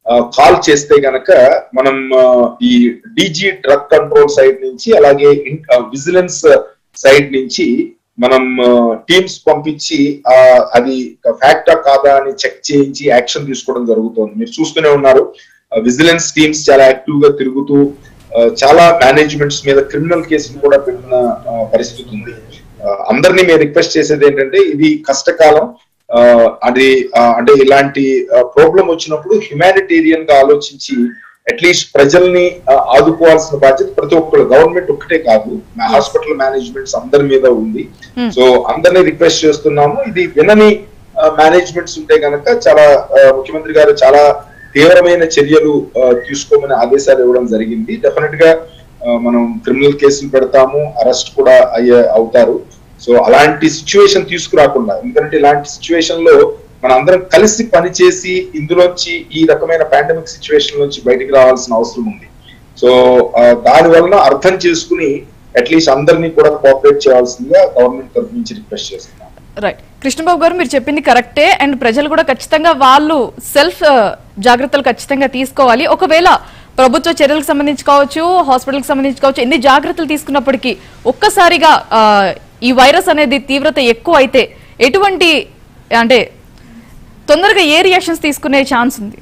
కాల్ చేస్తే గనక మనం ఆ, ఈ డీజీ డ్రగ్ కంట్రోల్ సైడ్ నుంచి అలాగే విజిలెన్స్ సైడ్ నుంచి మనం టీమ్స్ పంపించి ఆ, అది ఫ్యాక్టా కాదా అని చెక్ చేయించి యాక్షన్ తీసుకోవడం జరుగుతుంది మీరు చూస్తూనే ఉన్నారు విజిలెన్స్ టీమ్స్ చాలా యాక్టివ్ గా తిరుగుతూ ఆ, చాలా మేనేజ్మెంట్స్ మీద క్రిమినల్ కేసులు కూడా పెట్టిన ఆ, పరిస్థితి ఉంది ఆ, అందరినీ మేము రిక్వెస్ట్ చేసేది ఏంటంటే ఇది కష్టకాలం ఆ, అది ఆ, అంటే ఇలాంటి ప్రాబ్లం వచ్చినప్పుడు హ్యుమానిటేరియన్ గా ఆలోచించి అట్లీస్ట్ ప్రజల్ని ఆ, ఆదుకోవాల్సిన బాధ్యత ప్రతి ఒక్కరు గవర్నమెంట్ ఒక్కటే కాదు హాస్పిటల్ మేనేజ్మెంట్స్ అందరి మీద ఉంది Hmm. సో అందరినీ రిక్వెస్ట్ చేస్తున్నాము ఇది వినని మేనేజ్మెంట్స్ ఉంటే గనక చాలా ఆ, ముఖ్యమంత్రి గారు చాలా తీవ్రమైన చర్యలు ఆ, తీసుకోమని ఆదేశాలు ఇవ్వడం జరిగింది డెఫినెట్ గా ఆ, మనం క్రిమినల్ కేసులు పెడతాము అరెస్ట్ కూడా అయ్యే అవుతారు సో అలాంటి సిచ్యువేషన్ తీసుకురాకుండా ఎందుకంటే ఇలాంటి సిచ్యువేషన్ లో మన అందరం కలిసి పనిచేసి ఇందులోంచి ఈ రకమైన పాండమిక్ సిచ్యువేషన్ నుంచి బయటికి రావాల్సిన అవసరం ఉంది సో ఆ, దాని వలన అర్థం చేసుకుని అట్లీస్ట్ అందరినీ కూడా కోఆపరేట్ చేయాల్సిందిగా గవర్నమెంట్ తరఫు నుంచి రిక్వెస్ట్ చేస్తున్నాం రైట్ కృష్ణబాబు గారు మీరు చెప్పింది కరెక్టే అండ్ ప్రజలు కూడా ఖచ్చితంగా వాళ్ళు సెల్ఫ్ జాగ్రత్తలు ఖచ్చితంగా తీసుకోవాలి ఒకవేళ ప్రభుత్వ చర్యలకు సంబంధించి కావచ్చు హాస్పిటల్కి సంబంధించి కావచ్చు ఎన్ని జాగ్రత్తలు తీసుకున్నప్పటికీ ఒక్కసారిగా ఆ, ఈ వైరస్ అనేది తీవ్రత ఎక్కువ అయితే ఎటువంటి అంటే తొందరగా ఏ రియాక్షన్స్ తీసుకునే ఛాన్స్ ఉంది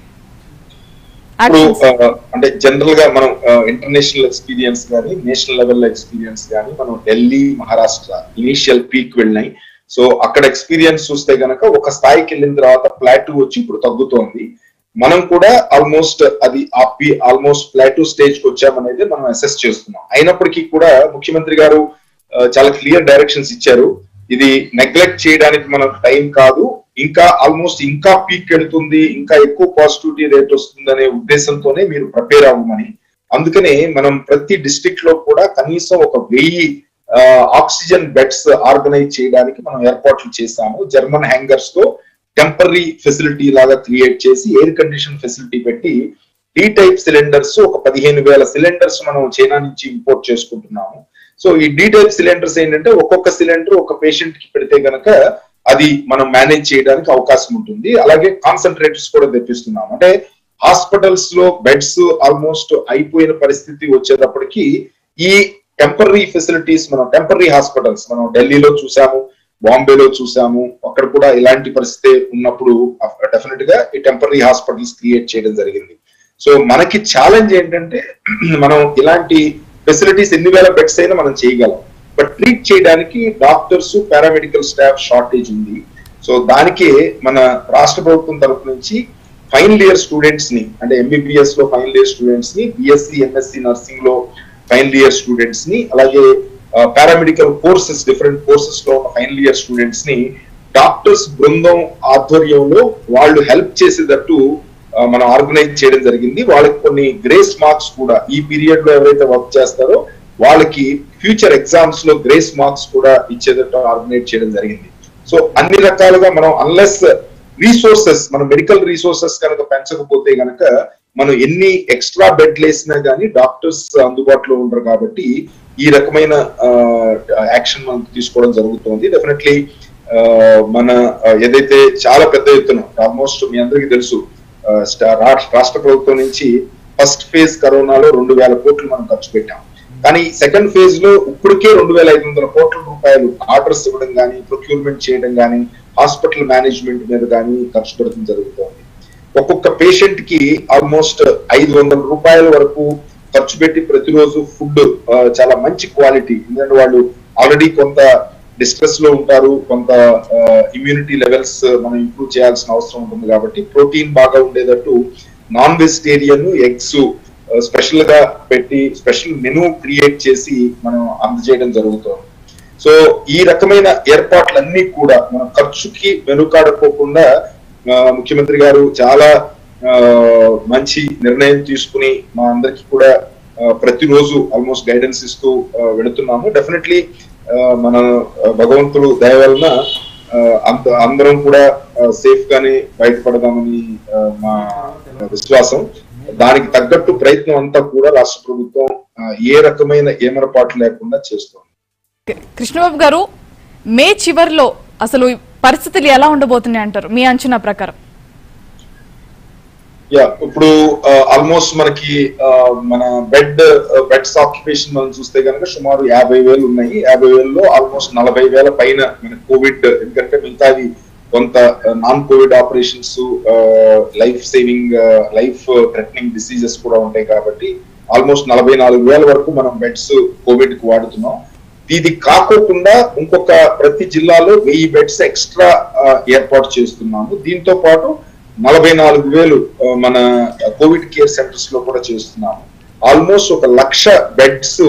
ఇప్పుడు Actions. ఆ, అంటే జనరల్ గా మనం ఇంటర్నేషనల్ ఎక్స్పీరియన్స్ కానీ నేషనల్ లెవెల్ ఎక్స్పీరియన్స్ కానీ మనం ఢిల్లీ మహారాష్ట్ర ఇనీషియల్ పీక్ వెళ్ళినాయి సో అక్కడ ఎక్స్పీరియన్స్ చూస్తే గనక ఒక స్థాయికి వెళ్ళిన తర్వాత ప్లాటూ వచ్చి ఇప్పుడు తగ్గుతోంది మనం కూడా ఆల్మోస్ట్ అది ఆపి ఆల్మోస్ట్ ప్లాటూ స్టేజ్ కి వచ్చామనేది మనం అసెస్ చేస్తున్నాం అయినప్పటికీ కూడా ముఖ్యమంత్రి గారు ఆ, చాలా క్లియర్ డైరెక్షన్స్ ఇచ్చారు ఇది నెగ్లెక్ట్ చేయడానికి మనకు టైం కాదు ఇంకా ఆల్మోస్ట్ ఇంకా పీక్ వెళ్తుంది ఇంకా ఎక్కువ పాజిటివిటీ రేట్ వస్తుంది అనే ఉద్దేశంతోనే మీరు ప్రిపేర్ అవ్వమని అందుకనే మనం ప్రతి డిస్ట్రిక్ట్ లో కూడా కనీసం ఒక వెయ్యి ఆ, ఆక్సిజన్ బెడ్స్ ఆర్గనైజ్ చేయడానికి మనం ఏర్పాట్లు చేశాము జర్మన్ హ్యాంగర్స్ తో టెంపరీ ఫెసిలిటీ లాగా క్రియేట్ చేసి ఎయిర్ కండిషన్ ఫెసిలిటీ పెట్టి డి టైప్ సిలిండర్స్ ఒక పదిహేను వేల సిలిండర్స్ మనం చైనా నుంచి ఇంపోర్ట్ చేసుకుంటున్నాము సో ఈ డి టైప్ సిలిండర్స్ ఏంటంటే ఒక్కొక్క సిలిండర్ ఒక పేషెంట్ కి పెడితే గనక అది మనం మేనేజ్ చేయడానికి అవకాశం ఉంటుంది అలాగే కాన్సన్ట్రేటర్స్ కూడా తెప్పిస్తున్నాం అంటే హాస్పిటల్స్ లో బెడ్స్ ఆల్మోస్ట్ అయిపోయిన పరిస్థితి వచ్చేటప్పటికి ఈ టెంపరీ ఫెసిలిటీస్ మనం టెంపరీ హాస్పిటల్స్ మనం ఢిల్లీలో చూసాము బాంబేలో చూసాము అక్కడ కూడా ఇలాంటి పరిస్థితి ఉన్నప్పుడు డెఫినెట్ గా ఈ టెంపరీ హాస్పిటల్స్ క్రియేట్ చేయడం జరిగింది సో మనకి ఛాలెంజ్ ఏంటంటే మనం ఇలాంటి ఫెసిలిటీస్ ఎన్ని వేల బెడ్స్ అయినా మనం చేయగలం బట్ ట్రీట్ చేయడానికి డాక్టర్స్ పారామెడికల్ స్టాఫ్ షార్టేజ్ ఉంది సో దానికి మన రాష్ట్ర ప్రభుత్వం తరపు నుంచి ఫైనల్ ఇయర్ స్టూడెంట్స్ ని అంటే ఎంబీబీఎస్ లో ఫైనల్ ఇయర్ స్టూడెంట్స్ ని బిఎస్సి ఎంఎస్సి నర్సింగ్ లో ఫైనల్ ఇయర్ స్టూడెంట్స్ ని అలాగే పారామెడికల్ కోర్సెస్ డిఫరెంట్ కోర్సెస్ లో ఉన్న ఫైనల్ ఇయర్ స్టూడెంట్స్ ని డాక్టర్స్ బృందం ఆధ్వర్యంలో వాళ్ళు హెల్ప్ చేసేటట్టు ఆ, మనం ఆర్గనైజ్ చేయడం జరిగింది వాళ్ళకి కొన్ని గ్రేస్ మార్క్స్ కూడా ఈ పీరియడ్ లో ఎవరైతే వర్క్ చేస్తారో వాళ్ళకి ఫ్యూచర్ ఎగ్జామ్స్ లో గ్రేస్ మార్క్స్ కూడా ఇచ్చేటట్టు ఆర్గనైజ్ చేయడం జరిగింది సో అన్ని రకాలుగా మనం అన్లెస్ రీసోర్సెస్ మన మెడికల్ రీసోర్సెస్ కనుక పెంచకపోతే గనక మనం ఎన్ని ఎక్స్ట్రా బెడ్లు వేసినా గానీ డాక్టర్స్ అందుబాటులో ఉండరు కాబట్టి ఈ రకమైన యాక్షన్ మనం తీసుకోవడం జరుగుతుంది డెఫినెట్లీ మన ఆ, ఏదైతే చాలా పెద్ద ఎత్తున ఆల్మోస్ట్ మీ అందరికీ తెలుసు ఆ, స్టా- రా- రాష్ట్ర ప్రభుత్వం నుంచి ఫస్ట్ ఫేజ్ కరోనాలో రెండు వేల కోట్లు మనం ఖర్చు పెట్టాం కానీ సెకండ్ ఫేజ్ లో ఇప్పటికే రెండు వేల ఐదు వందల కోట్ల రూపాయలు ఆర్డర్స్ ఇవ్వడం కానీ ప్రొక్యూర్మెంట్ చేయడం కానీ హాస్పిటల్ మేనేజ్మెంట్ మీద కానీ ఖర్చు పెడతం జరుగుతోంది ఒక్కొక్క పేషెంట్ కి ఆల్మోస్ట్ ఐదు వందల రూపాయల వరకు ఖర్చు పెట్టి ప్రతిరోజు ఫుడ్ చాలా మంచి క్వాలిటీ ఎందుకంటే వాళ్ళు ఆల్రెడీ కొంత డిస్ట్రెస్ లో ఉంటారు కొంత ఇమ్యూనిటీ లెవెల్స్ మనం ఇంప్రూవ్ చేయాల్సిన అవసరం ఉంటుంది కాబట్టి ప్రోటీన్ బాగా ఉండేటట్టు నాన్ వెజిటేరియన్ ఎగ్స్ స్పెషల్ గా పెట్టి స్పెషల్ మెనూ క్రియేట్ చేసి మనం అందజేయడం జరుగుతుంది సో ఈ రకమైన ఏర్పాట్లన్నీ కూడా మన ఖర్చుకి వెనుకాడకోకుండా ఆ, ముఖ్యమంత్రి గారు చాలా ఆ, మంచి నిర్ణయం తీసుకుని మా అందరికి కూడా ఆ, ప్రతిరోజు ఆల్మోస్ట్ గైడెన్స్ ఇస్తూ ఆ, వెళుతున్నాము డెఫినెట్లీ మన ఆ, భగవంతుడు దయ వలన ఆ, అంత అందరం కూడా సేఫ్ గానే బయటపడదామని ఆ, మా విశ్వాసం దానికి తగ్గట్టు ప్రయత్నం అంతా కూడా రాష్ట్ర ప్రభుత్వం ఆ, ఏ రకమైన ఏమరపాటు లేకుండా చేస్తుంది కృష్ణబాబు గారు మే చివర్లో అసలు పరిస్థితులు ఎలా ఉండబోతున్నాయి అంటారు మీ అంచనా ప్రకారం యా ఇప్పుడు ఆల్మోస్ట్ మనకి ఆ, మన బెడ్ బెడ్స్ ఆక్యుపేషన్ మనం చూస్తే కనుక సుమారు యాభై వేలు ఉన్నాయి యాభై వేలలో ఆల్మోస్ట్ నలభై వేల పైన మన కోవిడ్ ఎందుకంటే మిగతాది కొంత non covid operations life saving life threatening diseases కూడా ఉంటాయి కాబట్టి ఆల్మోస్ట్ నలభై నాలుగు వేల వరకు మనం బెడ్స్ కోవిడ్ కు వాడుతున్నాం ఇది కాకోకుండా ఇంకొక ప్రతి జిల్లాలో వెయ్యి బెడ్స్ ఎక్స్ట్రా ఏర్పాటు చేస్తున్నాము దీంతో పాటు నలభై నాలుగు వేలు ఆ, మన కోవిడ్ కేర్ సెంటర్స్ లో కూడా చేస్తున్నాము ఆల్మోస్ట్ ఒక లక్ష బెడ్స్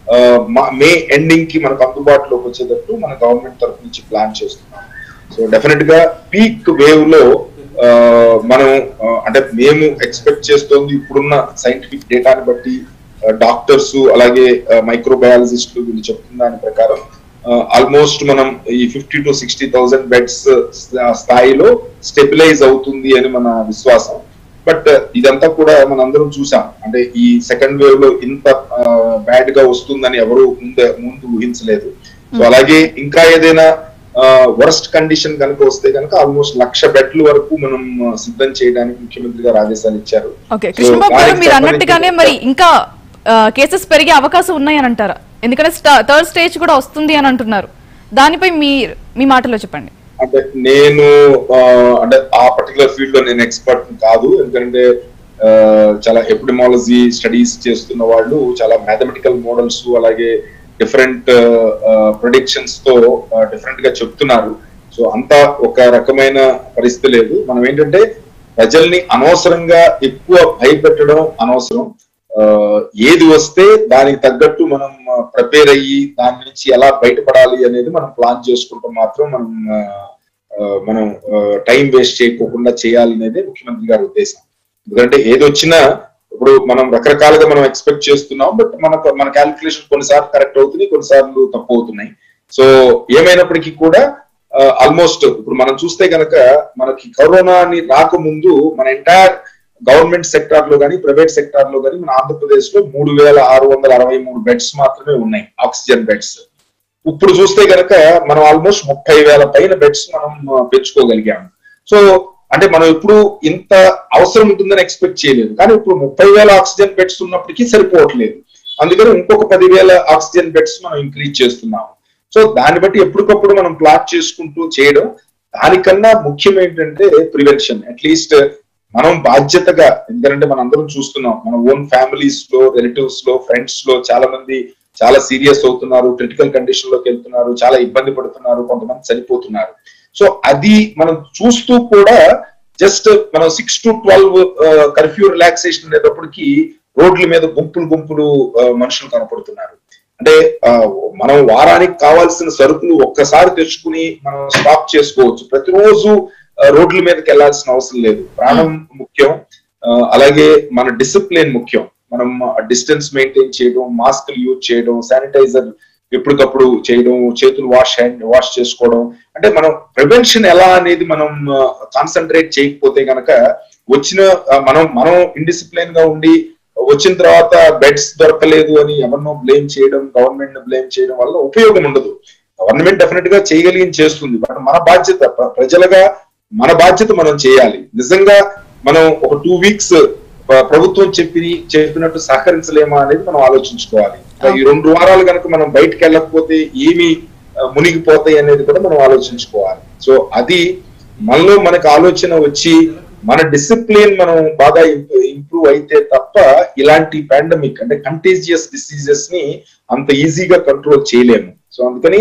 మే ఎండింగ్ కి మనకు అందుబాటులోకి వచ్చేటట్టు మన గవర్నమెంట్ తరఫు నుంచి ప్లాన్ చేస్తున్నాం సో డెఫినెట్ గా పీక్ వేవ్ లో ఆ, మనం ఆ, అంటే మేము ఎక్స్పెక్ట్ చేస్తోంది ఇప్పుడున్న సైంటిఫిక్ డేటాని బట్టి డాక్టర్స్ అలాగే మైక్రోబయాలజిస్టులు వీళ్ళు చెప్తున్న దాని ప్రకారం ఆల్మోస్ట్ మనం ఈ fifty to sixty thousand beds స్థాయిలో స్టెబిలైజ్ అవుతుంది అని మన విశ్వాసం బట్ ఇదంతా కూడా మనందరం చూసాం అంటే ఈ సెకండ్ వేవ్ లో ఇంత బ్యాడ్ గా వస్తుందని ఎవరు ముందే ముందు ఊహించలేదు సో అలాగే ఇంకా ఏదైనా వర్స్ట్ కండిషన్ కనుక వస్తే కనుక ఆల్మోస్ట్ లక్ష బెడ్ల వరకు మనం ఆ, సిద్ధం చేయడానికి ముఖ్యమంత్రి గారు ఆదేశాలు ఇచ్చారు ఓకే So, కృష్ణబాబు గారు దానికి మీరు సంబంధించి- అన్నట్టుగానే మరి ఇంకా కేసెస్ పెరిగే అవకాశం ఉన్నాయని అంటారా ఎందుకంటే థర్డ్ స్టేజ్ కూడా వస్తుంది అని అంటున్నారు దానిపై మీ మీ మాటలో చెప్పండి అంటే నేను ఆ, అంటే ఆ పర్టికులర్ ఫీల్డ్ లో నేను ఎక్స్పర్ట్ కాదు ఎందుకంటే ఆ, చాలా ఎపిడమాలజీ స్టడీస్ చేస్తున్న వాళ్ళు చాలా మ్యాథమెటికల్ మోడల్స్ అలాగే డిఫరెంట్ ప్రొడిక్షన్స్ తో డిఫరెంట్ గా చెప్తున్నారు సో అంతా ఒక రకమైన పరిస్థితి లేదు మనం ఏంటంటే ప్రజల్ని అనవసరంగా ఎక్కువ భయపెట్టడం అనవసరం ఆ, ఏది వస్తే దానికి తగ్గట్టు మనం ప్రిపేర్ అయ్యి దాని నుంచి ఎలా బయటపడాలి అనేది మనం ప్లాన్ చేసుకుంటూ మాత్రం మనం ఆ, ఆ, మనం టైం వేస్ట్ చేయకోకుండా చేయాలి అనేది ముఖ్యమంత్రి గారి ఉద్దేశం ఎందుకంటే ఏది వచ్చినా ఇప్పుడు మనం రకరకాలుగా మనం ఎక్స్పెక్ట్ చేస్తున్నాం బట్ మనకు మన క్యాలిక్యులేషన్ కొన్నిసార్లు కరెక్ట్ అవుతున్నాయి కొన్నిసార్లు తప్పు అవుతున్నాయి సో ఏమైనప్పటికీ కూడా ఆల్మోస్ట్ ఇప్పుడు మనం చూస్తే గనక మనకి కరోనాని రాకముందు మన ఎంటైర్ గవర్నమెంట్ సెక్టార్ లో కానీ ప్రైవేట్ సెక్టార్ లో కానీ మన ఆంధ్రప్రదేశ్ లో మూడు వేల ఆరు వందల అరవై మూడు బెడ్స్ మాత్రమే ఉన్నాయి ఆక్సిజన్ బెడ్స్ ఇప్పుడు చూస్తే గనక మనం ఆల్మోస్ట్ ముప్పై వేల పైన బెడ్స్ మనం ఆ, పెంచుకోగలిగాము సో అంటే మనం ఇప్పుడు ఇంత అవసరం ఉంటుందని ఎక్స్పెక్ట్ చేయలేదు కానీ ఇప్పుడు ముప్పై వేల ఆక్సిజన్ బెడ్స్ ఉన్నప్పటికీ సరిపోవట్లేదు అందుకని ఇంకొక పదివేల ఆక్సిజన్ బెడ్స్ మనం ఇంక్రీజ్ చేస్తున్నాము సో దాన్ని బట్టి ఎప్పటికప్పుడు మనం ప్లాట్ చేసుకుంటూ చేయడం దానికన్నా ముఖ్యం ఏంటంటే ప్రివెన్షన్ అట్లీస్ట్ మనం బాధ్యతగా ఎందుకంటే మనం అందరం చూస్తున్నాం మన ఓన్ ఫ్యామిలీస్ లో రిలేటివ్స్ లో ఫ్రెండ్స్ లో చాలా మంది చాలా సీరియస్ అవుతున్నారు క్రిటికల్ కండిషన్ లోకి వెళ్తున్నారు చాలా ఇబ్బంది పడుతున్నారు కొంతమంది చనిపోతున్నారు సో అది మనం చూస్తూ కూడా జస్ట్ మనం six to twelve curfew relaxation అనేటప్పటికి రోడ్ల మీద గుంపులు గుంపులు ఆ, మనుషులు కనపడుతున్నారు అంటే ఆ, మనం వారానికి కావాల్సిన సరుకులు ఒక్కసారి తెచ్చుకుని మనం స్టాక్ చేసుకోవచ్చు ప్రతిరోజు ఆ, రోడ్ల మీదకి వెళ్లాల్సిన అవసరం లేదు ప్రాణం ముఖ్యం ఆ, అలాగే మన డిసిప్లిన్ ముఖ్యం మనం డిస్టెన్స్ మెయింటైన్ చేయడం మాస్కులు యూజ్ చేయడం శానిటైజర్ ఎప్పటికప్పుడు చేయడం చేతులు వాష్ హ్యాండ్ వాష్ చేసుకోవడం అంటే మనం ప్రివెన్షన్ ఎలా అనేది మనం కాన్సన్ట్రేట్ చేయకపోతే గనక వచ్చిన ఆ, మనం మనం ఇండిసిప్లిన్ గా ఉండి వచ్చిన తర్వాత బెడ్స్ దొరకలేదు అని ఎవరినో బ్లేమ్ చేయడం గవర్నమెంట్ ని బ్లేమ్ చేయడం వల్ల ఉపయోగం ఉండదు గవర్నమెంట్ డెఫినెట్ గా చేయగలిగింది చేస్తుంది బట్ మన బాధ్యత ప్ర- ప్రజలుగా మన బాధ్యత మనం చేయాలి నిజంగా మనం ఒక టూ వీక్స్ ప్రభుత్వం చెప్పి చెప్పినట్టు సహకరించలేమా అనేది మనం ఆలోచించుకోవాలి ఈ రెండు వారాలు కనుక మనం బయటకు వెళ్ళకపోతే ఏమి ఆ, మునిగిపోతాయి అనేది కూడా మనం ఆలోచించుకోవాలి సో అది మనలో మనకు ఆలోచన వచ్చి మన డిసిప్లిన్ మనం బాగా ఇంప్రూవ్ అయితే తప్ప ఇలాంటి పాండమిక్ అంటే కంటేజియస్ డిసీజెస్ ని అంత ఈజీగా కంట్రోల్ చేయలేము సో అందుకని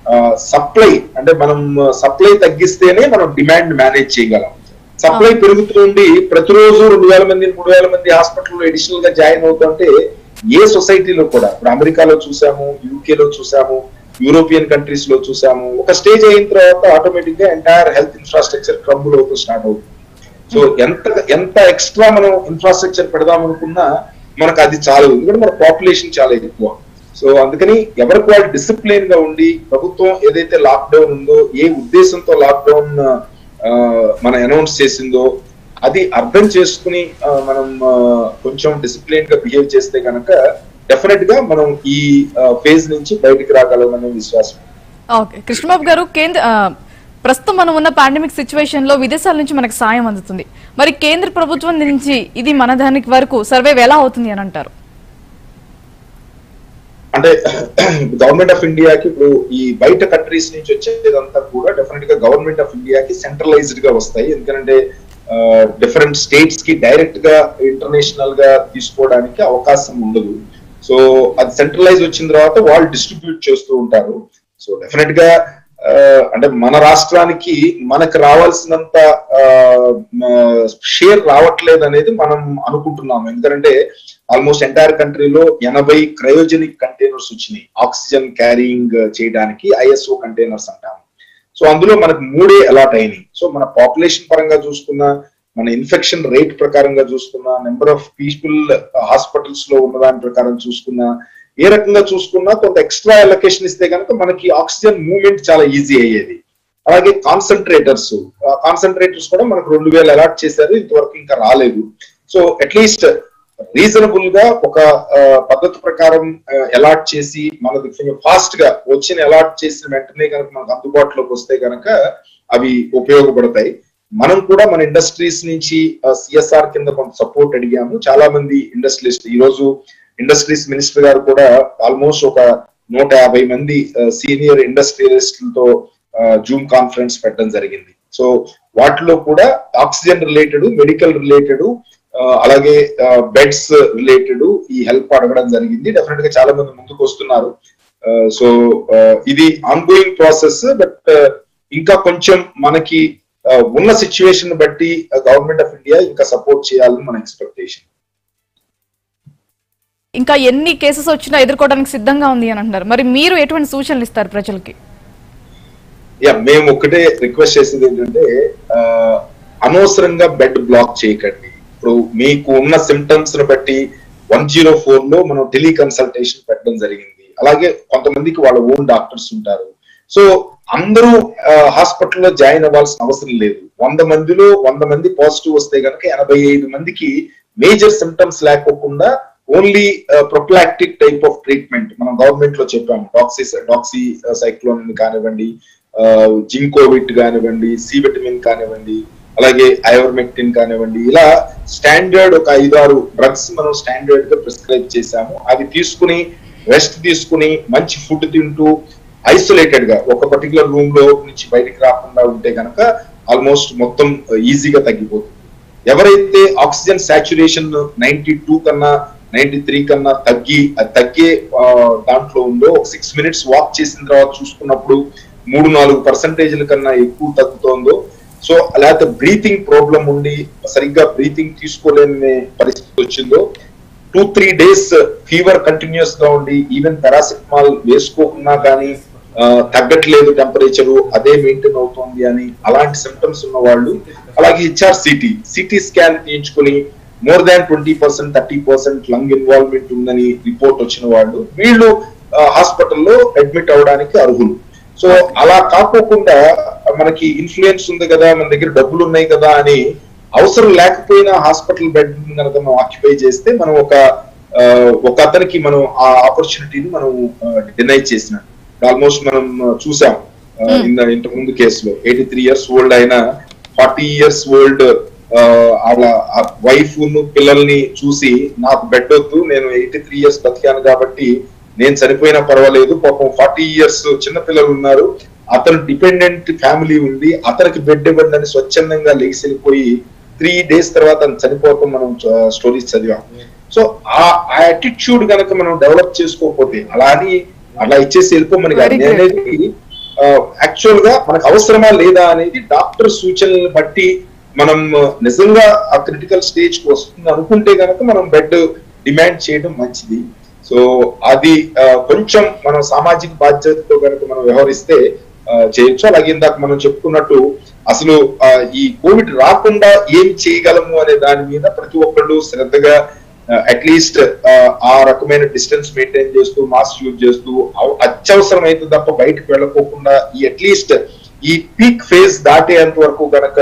సప్లై అంటే మనం సప్లై తగ్గిస్తేనే మనం డిమాండ్ మేనేజ్ చేయగలం సప్లై పెరుగుతుండి ప్రతిరోజు రెండు వేల మంది మూడు వేల మంది హాస్పిటల్లో అడిషనల్ గా జాయిన్ అవుతుంటే ఏ సొసైటీలో కూడా ఇప్పుడు అమెరికాలో చూసాము యూకే లో చూసాము యూరోపియన్ కంట్రీస్ లో చూసాము ఒక స్టేజ్ అయిన తర్వాత ఆటోమేటిక్ గా ఎంటైర్ హెల్త్ ఇన్ఫ్రాస్ట్రక్చర్ క్రమ్బుల్ అవుతూ స్టార్ట్ అవుతుంది సో ఎంత ఎంత ఎక్స్ట్రా మనం ఇన్ఫ్రాస్ట్రక్చర్ పెడదాం అనుకున్నా మనకు అది చాలా ఎందుకంటే మన పాపులేషన్ చాలా ఎక్కువ సో అందుకని ఎవరికి వాళ్ళు డిసిప్లిన్ గా ఉండి ప్రభుత్వం ఏదైతే లాక్డౌన్ ఉందో ఏ ఉద్దేశంతో లాక్డౌన్ మన అనౌన్స్ చేసిందో అది అర్థం చేసుకుని ఆ, మనం ఆ, కొంచెం డిసిప్లిన్ గా బిహేవ్ చేస్తే కనుక డెఫినెట్ గా మనం ఈ ఫేజ్ నుంచి బయటికి రాగలమనే విశ్వాసం ఓకే కృష్ణబాబు గారు కేంద్ర ఆ, ప్రస్తుతం మనం ఉన్న పాండమిక్ సిచ్యువేషన్ లో విదేశాల నుంచి మనకు సాయం అందుతుంది మరి కేంద్ర ప్రభుత్వం నుంచి ఇది మన దానికి వరకు సర్వే ఎలా అవుతుంది అని అంటారు అంటే గవర్నమెంట్ ఆఫ్ ఇండియాకి ఇప్పుడు ఈ బయట కంట్రీస్ నుంచి వచ్చేదంతా కూడా డెఫినెట్ గా గవర్నమెంట్ ఆఫ్ ఇండియాకి సెంట్రలైజ్డ్ గా వస్తాయి ఎందుకంటే డిఫరెంట్ స్టేట్స్ కి డైరెక్ట్ గా ఇంటర్నేషనల్ గా తీసుకోవడానికి అవకాశం ఉండదు సో అది సెంట్రలైజ్ వచ్చిన తర్వాత వాళ్ళు డిస్ట్రిబ్యూట్ చేస్తూ ఉంటారు సో డెఫినెట్ గా ఆ, అంటే మన రాష్ట్రానికి మనకు రావాల్సినంత షేర్ రావట్లేదు అనేది మనం అనుకుంటున్నాం ఎందుకంటే ఆల్మోస్ట్ ఎంటైర్ కంట్రీలో ఎనభై క్రయోజనిక్ కంటైనర్స్ వచ్చినాయి ఆక్సిజన్ క్యారింగ్ చేయడానికి ఐఎస్ఓ కంటైనర్స్ అంటాం సో అందులో మనకు మూడే అలాట్ అయినాయి సో మన పాపులేషన్ పరంగా చూసుకున్నా మన ఇన్ఫెక్షన్ రేట్ ప్రకారంగా చూసుకున్నా నెంబర్ ఆఫ్ పీపుల్ హాస్పిటల్స్ లో ఉన్న దాని ప్రకారం చూసుకున్నా ఏ రకంగా చూసుకున్నా కొంత ఎక్స్ట్రా అలొకేషన్ ఇస్తే కనుక మనకి ఆక్సిజన్ మూవ్మెంట్ చాలా ఈజీ అయ్యేది అలాగే కాన్సన్ట్రేటర్స్ కాన్సన్ట్రేటర్స్ కూడా మనకు రెండు వేలు అలాట్ చేశారు ఇంతవరకు ఇంకా రాలేదు సో అట్లీస్ట్ రీజనబుల్ గా ఒక ఆ, పద్ధతి ప్రకారం అలాట్ చేసి మనది ఫాస్ట్ గా వచ్చిన అలాట్ చేసిన వెంటనే కనుక మనకు అందుబాటులోకి వస్తే కనుక అవి ఉపయోగపడతాయి మనం కూడా మన ఇండస్ట్రీస్ నుంచి సిఎస్ఆర్ కింద కొంత సపోర్ట్ అడిగాము చాలా మంది ఇండస్ట్రియలిస్ట్ ఈ రోజు ఇండస్ట్రీస్ మినిస్టర్ గారు కూడా ఆల్మోస్ట్ ఒక నూట యాభై మంది సీనియర్ ఇండస్ట్రియలిస్టులతో జూమ్ కాన్ఫరెన్స్ పెట్టడం జరిగింది సో వాటిలో కూడా ఆక్సిజన్ రిలేటెడ్ మెడికల్ రిలేటెడ్ అలాగే బెడ్స్ రిలేటెడ్ ఈ హెల్ప్ అడగడం జరిగింది డెఫినెట్ గా చాలా మంది ముందుకు వస్తున్నారు సో ఇది ఆన్గోయింగ్ ప్రాసెస్ బట్ ఇంకా కొంచెం మనకి ఆ, ఉన్న సిచ్యువేషన్ బట్టి గవర్నమెంట్ ఆఫ్ ఇండియా ఇంకా సపోర్ట్ చేయాలని మన ఎక్స్పెక్టేషన్ ఇంకా ఎన్ని కేసెస్ వచ్చినా ఎదుర్కోవడానికి సిద్ధంగా ఉంది అని అంటున్నారు మరి మీరు ఎటువంటి సూచనలు ఇస్తారు ప్రజలకి యా మేము ఒకటే రిక్వెస్ట్ చేసేది ఏంటంటే ఆ, అనవసరంగా బెడ్ బ్లాక్ చేయకండి ఇప్పుడు మీకు ఉన్న సిమ్టమ్స్ ని బట్టి వన్ జీరో ఫోర్ లో మనం టెలికన్సల్టేషన్ పెట్టడం జరిగింది అలాగే కొంతమందికి వాళ్ళ ఓన్ డాక్టర్స్ ఉంటారు సో అందరూ హాస్పిటల్లో జాయిన్ అవ్వాల్సిన అవసరం లేదు వంద మందిలో వంద మంది పాజిటివ్ వస్తే గనక ఎనభై ఐదు మందికి మేజర్ సిమ్టమ్స్ లేకోకుండా only prophylactic type of treatment మనం గవర్నమెంట్ లో చెప్పాము డాక్సీ డాక్సీ సైక్లోన్ కానివ్వండి జింకోవిట్ కానివ్వండి సి విటమిన్ కానివ్వండి అలాగే ఐవర్మెక్టిన్ కానివ్వండి ఇలా స్టాండర్డ్ ఒక ఐదు ఆరు డ్రగ్స్ మనం స్టాండర్డ్ గా ప్రిస్క్రైబ్ చేశాము అవి తీసుకుని రెస్ట్ తీసుకుని మంచి ఫుడ్ తింటూ ఐసోలేటెడ్ గా ఒక పర్టికులర్ రూమ్ లో నుంచి బయటికి రాకుండా ఉంటే కనుక ఆల్మోస్ట్ మొత్తం ఈజీగా తగ్గిపోతుంది ఎవరైతే ఆక్సిజన్ సాచురేషన్ నైన్టీ టూ కన్నా నైన్టీ త్రీ కన్నా తగ్గి అది తగ్గే ఆ, దాంట్లో ఉందో ఒక సిక్స్ మినిట్స్ వాక్ చేసిన తర్వాత చూసుకున్నప్పుడు మూడు నాలుగు పర్సంటేజ్ల కన్నా ఎక్కువ తగ్గుతోందో సో లేకపోతే బ్రీతింగ్ ప్రాబ్లం ఉండి సరిగ్గా బ్రీతింగ్ తీసుకోలేని పరిస్థితి వచ్చిందో two three days fever continuous గా ఉండి ఈవెన్ పారాసిటమాల్ వేసుకోకున్నా కానీ ఆ, తగ్గట్లేదు టెంపరేచర్ అదే మెయింటైన్ అవుతోంది అని అలాంటి సిమ్టమ్స్ ఉన్న వాళ్ళు అలాగే హెచ్ఆర్ సిటీ సిటీ స్కాన్ తీయించుకుని more than twenty percent thirty percent lung involvement ఉందని రిపోర్ట్ వచ్చిన వాళ్ళు వీళ్ళు హాస్పిటల్లో అడ్మిట్ అవడానికి అర్హులు సో అలా కాకోకుండా మనకి ఇన్ఫ్లుయెన్స్ ఉంది కదా మన దగ్గర డబ్బులు ఉన్నాయి కదా అని అవసరం లేకపోయినా హాస్పిటల్ బెడ్ కనుక మనం ఆక్యుపై చేస్తే మనం ఒక ఆ, ఒక అతనికి మనం ఆ ఆపర్చునిటీని మనం డినై చేసిన ఆల్మోస్ట్ మనం చూసాం ఆ, ఇంత ఇంతకు ముందు కేసులో ఎయిటీ త్రీ ఇయర్స్ ఓల్డ్ అయిన ఫార్టీ ఇయర్స్ ఓల్డ్ వాళ్ళ వైఫ్ పిల్లల్ని చూసి నాకు బెడ్ వద్దు నేను ఎయిటీ త్రీ ఇయర్స్ బతికాను కాబట్టి నేను చనిపోయినా పర్వాలేదు పాపం ఫార్టీ ఇయర్స్ చిన్న పిల్లలు ఉన్నారు అతను డిపెండెంట్ ఫ్యామిలీ ఉంది అతనికి బెడ్ ఇవ్వండి అని స్వచ్ఛందంగా లేచి వెళ్ళిపోయి త్రీ డేస్ తర్వాత అతను చనిపోవటం మనం స్టోరీస్ చదివాం సో ఆ యాటిట్యూడ్ గనక మనం డెవలప్ చేసుకోకపోతే అలా అని అలా ఇచ్చేసి వెళ్ళిపోమని కాదు Very great. నేనేది యాక్చువల్ గా మనకు అవసరమా లేదా అనేది డాక్టర్ సూచనలను బట్టి మనం ఆ, నిజంగా ఆ క్రిటికల్ స్టేజ్ కి వస్తుంది అనుకుంటే గనక మనం బెడ్ డిమాండ్ చేయడం మంచిది సో అది ఆ, కొంచెం మనం సామాజిక బాధ్యతతో కనుక మనం వ్యవహరిస్తే ఆ, చేయొచ్చు అలాగే ఇందాక మనం చెప్పుకున్నట్టు అసలు ఆ, ఈ కోవిడ్ రాకుండా ఏం చేయగలము అనే దాని మీద ప్రతి ఒక్కళ్ళు శ్రద్ధగా అట్లీస్ట్ ఆ రకమైన డిస్టెన్స్ మెయింటైన్ చేస్తూ మాస్క్ యూజ్ చేస్తూ అవ- అత్యవసరం అయితే తప్ప బయటకు వెళ్ళకోకుండా ఈ అట్లీస్ట్ ఈ పీక్ ఫేజ్ దాటేంత వరకు గనక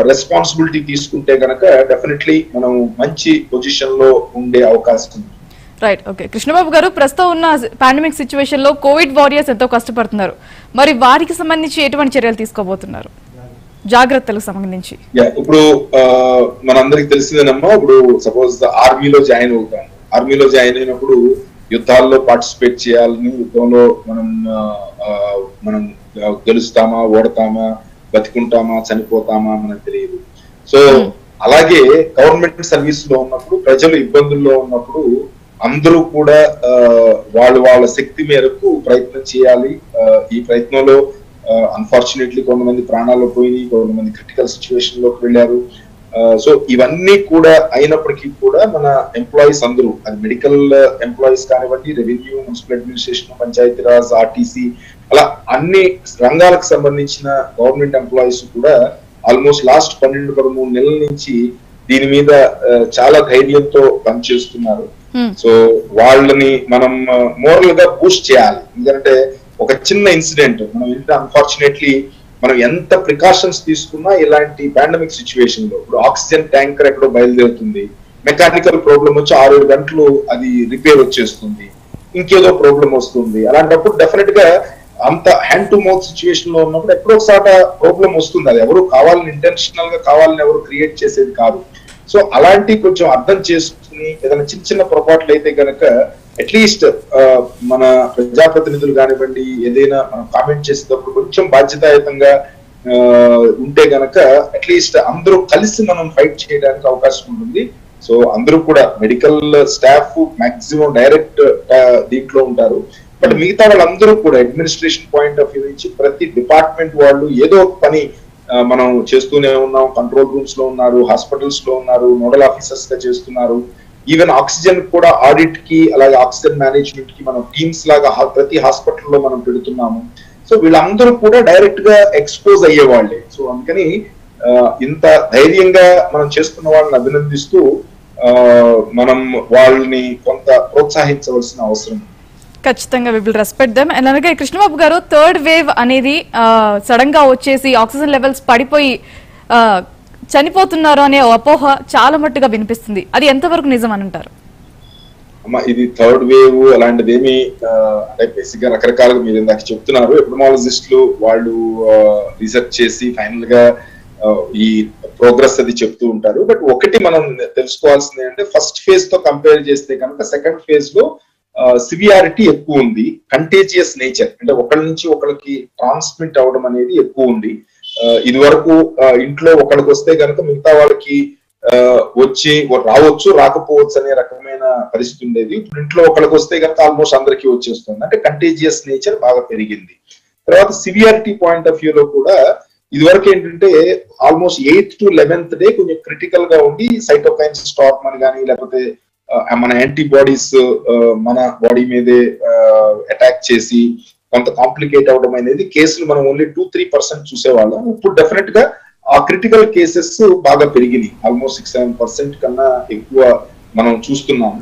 రెస్పాన్సిబిలిటీ తీసుకుంటే గనక డెఫినెట్లీ మనం మంచి పొజిషన్ లో ఉండే అవకాశం ఉంది రైట్ ఓకే కృష్ణబాబు గారు ప్రస్తుతం ఉన్న పాండమిక్ సిచ్యువేషన్ లో కోవిడ్ వారియర్స్ ఎంతో కష్టపడుతున్నారు మరి వారికి సంబంధించి ఎటువంటి చర్యలు తీసుకోబోతున్నారు జాగ్రత్తలకు సంబంధించి యా ఇప్పుడు ఆ, మనందరికి తెలిసిందేనమ్మా ఇప్పుడు సపోజ్ ఆర్మీలో జాయిన్ అవుతాం ఆర్మీలో జాయిన్ అయినప్పుడు యుద్ధాల్లో పార్టిసిపేట్ చేయాలని యుద్ధంలో మనం ఆ, ఆ, మనం ఆ, గెలుస్తామా ఓడతామా బతికుంటామా చనిపోతామా మనకు తెలియదు సో అలాగే గవర్నమెంట్ సర్వీస్ లో ఉన్నప్పుడు ప్రజలు ఇబ్బందుల్లో ఉన్నప్పుడు అందరూ కూడా ఆ, వాళ్ళు వాళ్ళ శక్తి మేరకు ప్రయత్నం చేయాలి ఆ, ఈ ప్రయత్నంలో అన్ఫార్చునేట్లీ కొంతమంది ప్రాణాలు పోయి కొంతమంది క్రిటికల్ సిచ్యువేషన్ లోకి వెళ్ళారు సో ఇవన్నీ కూడా అయినప్పటికీ కూడా మన ఎంప్లాయీస్ అందరూ అది మెడికల్ ఎంప్లాయీస్ కానివ్వండి revenue municipal administration Panchayati Raj RTC అలా అన్ని రంగాలకు సంబంధించిన గవర్నమెంట్ ఎంప్లాయీస్ కూడా ఆల్మోస్ట్ లాస్ట్ పన్నెండు పదమూడు నెలల నుంచి దీని మీద ఆ, చాలా ధైర్యంతో పనిచేస్తున్నారు Hmm. సో వాళ్ళని మనం మోరల్ గా బూస్ట్ చేయాలి ఎందుకంటే ఒక చిన్న ఇన్సిడెంట్ మనం ఏంటంటే అన్ఫార్చునేట్లీ మనం ఎంత ప్రికాషన్స్ తీసుకున్నా ఇలాంటి పాండమిక్ సిచ్యువేషన్ లో ఇప్పుడు ఆక్సిజన్ ట్యాంకర్ ఎక్కడో బయలుదేరుతుంది మెకానికల్ ప్రాబ్లం వచ్చి ఆరు ఏడు గంటలు అది రిపేర్ వచ్చేస్తుంది ఇంకేదో ప్రాబ్లం వస్తుంది అలాంటప్పుడు డెఫినెట్ గా అంత హ్యాండ్ టు మౌత్ సిచ్యువేషన్ లో ఉన్నప్పుడు ఎక్కడో ఒకసాట ప్రాబ్లం వస్తుంది అది ఎవరు కావాలని ఇంటెన్షనల్ గా కావాలని ఎవరు క్రియేట్ చేసేది కాదు సో అలాంటి కొంచెం అర్థం చేసుకుని ఏదైనా చిన్న చిన్న పొరపాట్లు అయితే గనక అట్లీస్ట్ మన ప్రజాప్రతినిధులు కానివ్వండి ఏదైనా మనం కామెంట్ చేసేటప్పుడు కొంచెం బాధ్యతాయుతంగా ఆ, ఉంటే గనక అట్లీస్ట్ అందరూ కలిసి మనం ఫైట్ చేయడానికి అవకాశం ఉంటుంది సో అందరూ కూడా మెడికల్ స్టాఫ్ మాక్సిమం డైరెక్ట్ దీంట్లో ఉంటారు బట్ మిగతా వాళ్ళందరూ కూడా అడ్మినిస్ట్రేషన్ పాయింట్ ఆఫ్ వ్యూ నుంచి ప్రతి డిపార్ట్మెంట్ వాళ్ళు ఏదో ఒక పని ఆ, మనం చేస్తూనే ఉన్నాం కంట్రోల్ రూమ్స్ లో ఉన్నారు హాస్పిటల్స్ లో ఉన్నారు నోడల్ ఆఫీసర్స్ గా చేస్తున్నారు ఈవెన్ ఆక్సిజన్ కూడా ఆడిట్ కి అలాగే ఆక్సిజన్ మేనేజ్మెంట్ కి మనం టీమ్స్ లాగా హా- ప్రతి హాస్పిటల్లో మనం పెడుతున్నాము సో వీళ్ళందరూ కూడా డైరెక్ట్ గా ఎక్స్పోజ్ అయ్యే వాళ్ళే సో అందుకని ఆ, ఇంత ధైర్యంగా మనం చేస్తున్న వాళ్ళని అభినందిస్తూ ఆ, మనం వాళ్ళని కొంత ప్రోత్సహించవలసిన అవసరం ఉంది. ఖచ్చితంగా we will respect them and అలాగే కృష్ణబాబు గారు థర్డ్ వేవ్ అనేది సడన్ గా వచ్చేసి ఆక్సిజన్ లెవెల్స్ పడిపోయి ఆ, చనిపోతున్నారు అనే అపోహ చాలా మట్టుగా వినిపిస్తుంది అది ఎంతవరకు నిజం అని అంటారు అమ్మ ఇది థర్డ్ వేవ్ అలాంటిది ఏమి అంటే బేసిక్ గా రకరకాలుగా మీరు ఇందాక చెప్తున్నారు ఎపిడమాలజిస్టులు వాళ్ళు రీసెర్చ్ చేసి ఫైనల్ గా ఆ, ఈ ప్రోగ్రెస్ అది చెప్తూ ఉంటారు బట్ ఒకటి మనం తెలుసుకోవాల్సింది అంటే ఫస్ట్ ఫేజ్ తో కంపేర్ చేస్తే కనుక సెకండ్ ఫేజ్ లో సివియారిటీ ఎక్కువ ఉంది కంటేజియస్ నేచర్ అంటే ఒకళ్ళ నుంచి ఒకళ్ళకి ట్రాన్స్మిట్ అవడం అనేది ఎక్కువ ఉంది ఆ, ఇది వరకు ఆ, ఇంట్లో ఒకళ్ళకి వస్తే కనుక మిగతా వాళ్ళకి ఆ, వచ్చి రావచ్చు రాకపోవచ్చు అనే రకమైన పరిస్థితి ఉండేది ఇప్పుడు ఇంట్లో ఒకళ్ళకి వస్తే కనుక ఆల్మోస్ట్ అందరికీ వచ్చేస్తుంది అంటే కంటేజియస్ నేచర్ బాగా పెరిగింది తర్వాత సివియారిటీ పాయింట్ ఆఫ్ వ్యూ లో కూడా ఇది వరకు ఏంటంటే almost eighth to eleventh day కొంచెం క్రిటికల్ గా ఉండి సైటోకైన్స్ స్టాప్ అని కానీ లేకపోతే ఆ, మన యాంటీబాడీస్ మన బాడీ మీదే అటాక్ చేసి కొంత కాంప్లికేట్ అవడం అనేది కేసులు మనం ఓన్లీ టూ త్రీ పర్సెంట్ చూసేవాళ్ళం ఇప్పుడు డెఫినెట్ గా ఆ క్రిటికల్ కేసెస్ బాగా పెరిగినాయి ఆల్మోస్ట్ సిక్స్ సెవెన్ పర్సెంట్ కన్నా ఎక్కువ మనం చూస్తున్నాము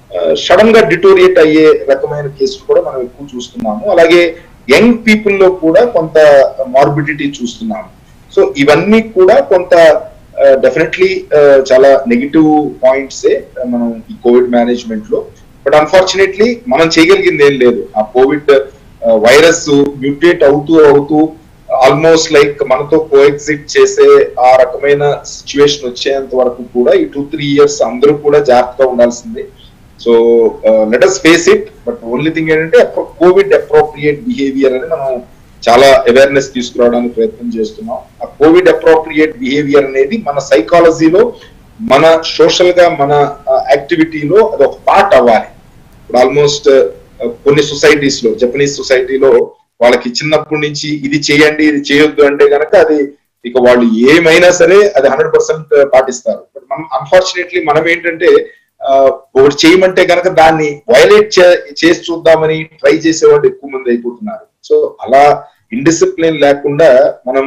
సడన్ గా డిటోరియేట్ అయ్యే రకమైన కేసులు కూడా మనం ఎక్కువ చూస్తున్నాము అలాగే యంగ్ పీపుల్ లో కూడా కొంత మార్బిడిటీ చూస్తున్నాము సో ఇవన్నీ కూడా కొంత డెఫినెట్లీ చాలా నెగిటివ్ పాయింట్స్ మనం ఈ కోవిడ్ మేనేజ్మెంట్ లో బట్ అన్ఫార్చునేట్లీ మనం చేయగలిగింది ఏం లేదు ఆ కోవిడ్ వైరస్ మ్యూటేట్ అవుతూ అవుతూ ఆల్మోస్ట్ లైక్ మనతో కోఎగ్జిట్ చేసే ఆ రకమైన సిచ్యువేషన్ వచ్చేంత వరకు కూడా ఈ టూ త్రీ ఇయర్స్ అందరూ కూడా జాగ్రత్తగా ఉండాల్సిందే so let us face it but only thing ఏంటంటే కోవిడ్ అప్రోప్రియేట్ బిహేవియర్ అని మనం చాలా అవేర్నెస్ తీసుకురావడానికి ప్రయత్నం చేస్తున్నాం ఆ కోవిడ్ అప్రోప్రియేట్ బిహేవియర్ అనేది మన సైకాలజీలో మన సోషల్ గా మన యాక్టివిటీలో అది ఒక పార్ట్ అవ్వాలి ఇప్పుడు ఆల్మోస్ట్ కొన్ని సొసైటీస్ లో జపనీస్ సొసైటీలో వాళ్ళకి చిన్నప్పటి నుంచి ఇది చేయండి ఇది చేయొద్దు అంటే గనక అది ఇక వాళ్ళు ఏమైనా సరే అది హండ్రెడ్ పర్సెంట్ పాటిస్తారు బట్ మనం అన్ఫార్చునేట్లీ మనం ఏంటంటే ఆ, ఒకటి చేయమంటే గనక దాన్ని వైలేట్ చేసి చూద్దామని ట్రై చేసేవాళ్ళు ఎక్కువ మంది అయిపోతున్నారు సో అలా ఇండిసిప్లిన్ లేకుండా మనం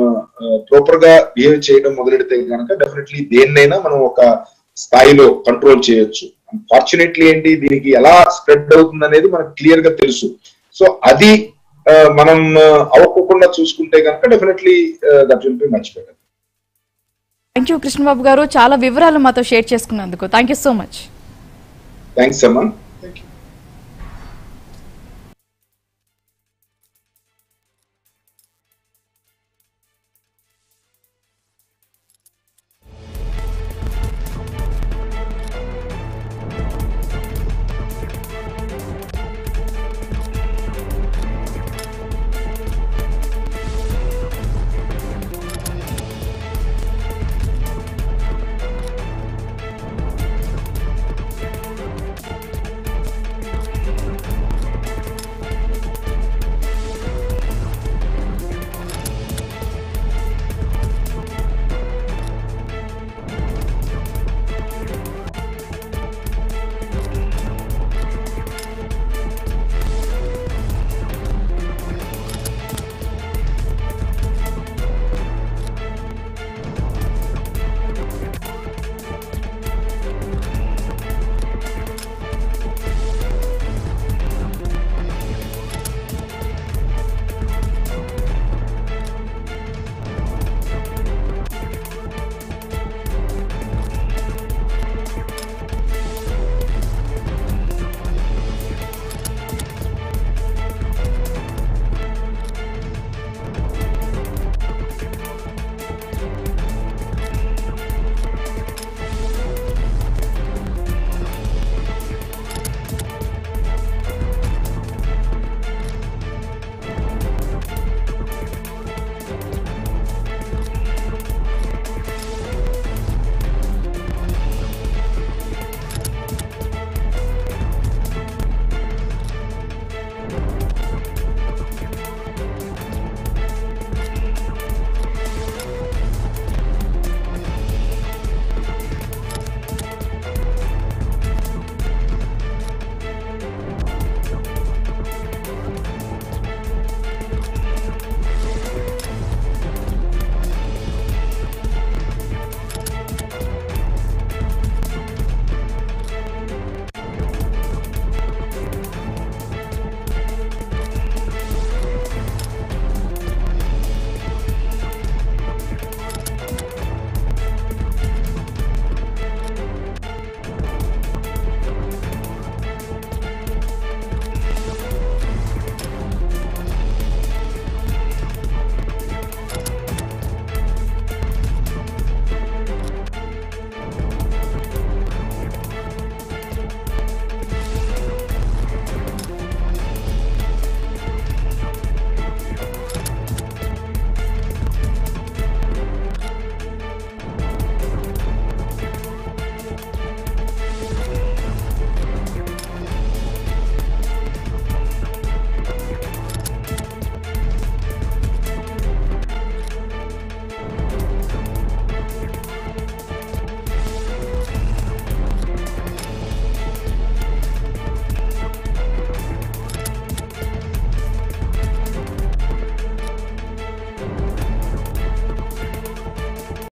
ప్రాపర్ గా బిహేవ్ చేయడం మొదలెడితే కనుక డెఫినెట్లీ దేన్నైనా మనం ఒక స్థాయిలో కంట్రోల్ చేయొచ్చు ఫార్చునేట్లీ ఏంటి దీనికి ఎలా స్ప్రెడ్ అవుతుంది అనేది మనకు క్లియర్ గా తెలుసు సో అది ఆ, మనం ఆ, అవ్వకుండా చూసుకుంటే కనుక definitely that will be much better thank you Krishnababu garu చాలా వివరాలు మాతో షేర్ చేసుకున్నందుకు thank you so much thanks అమ్మా థ్యాంక్ యూ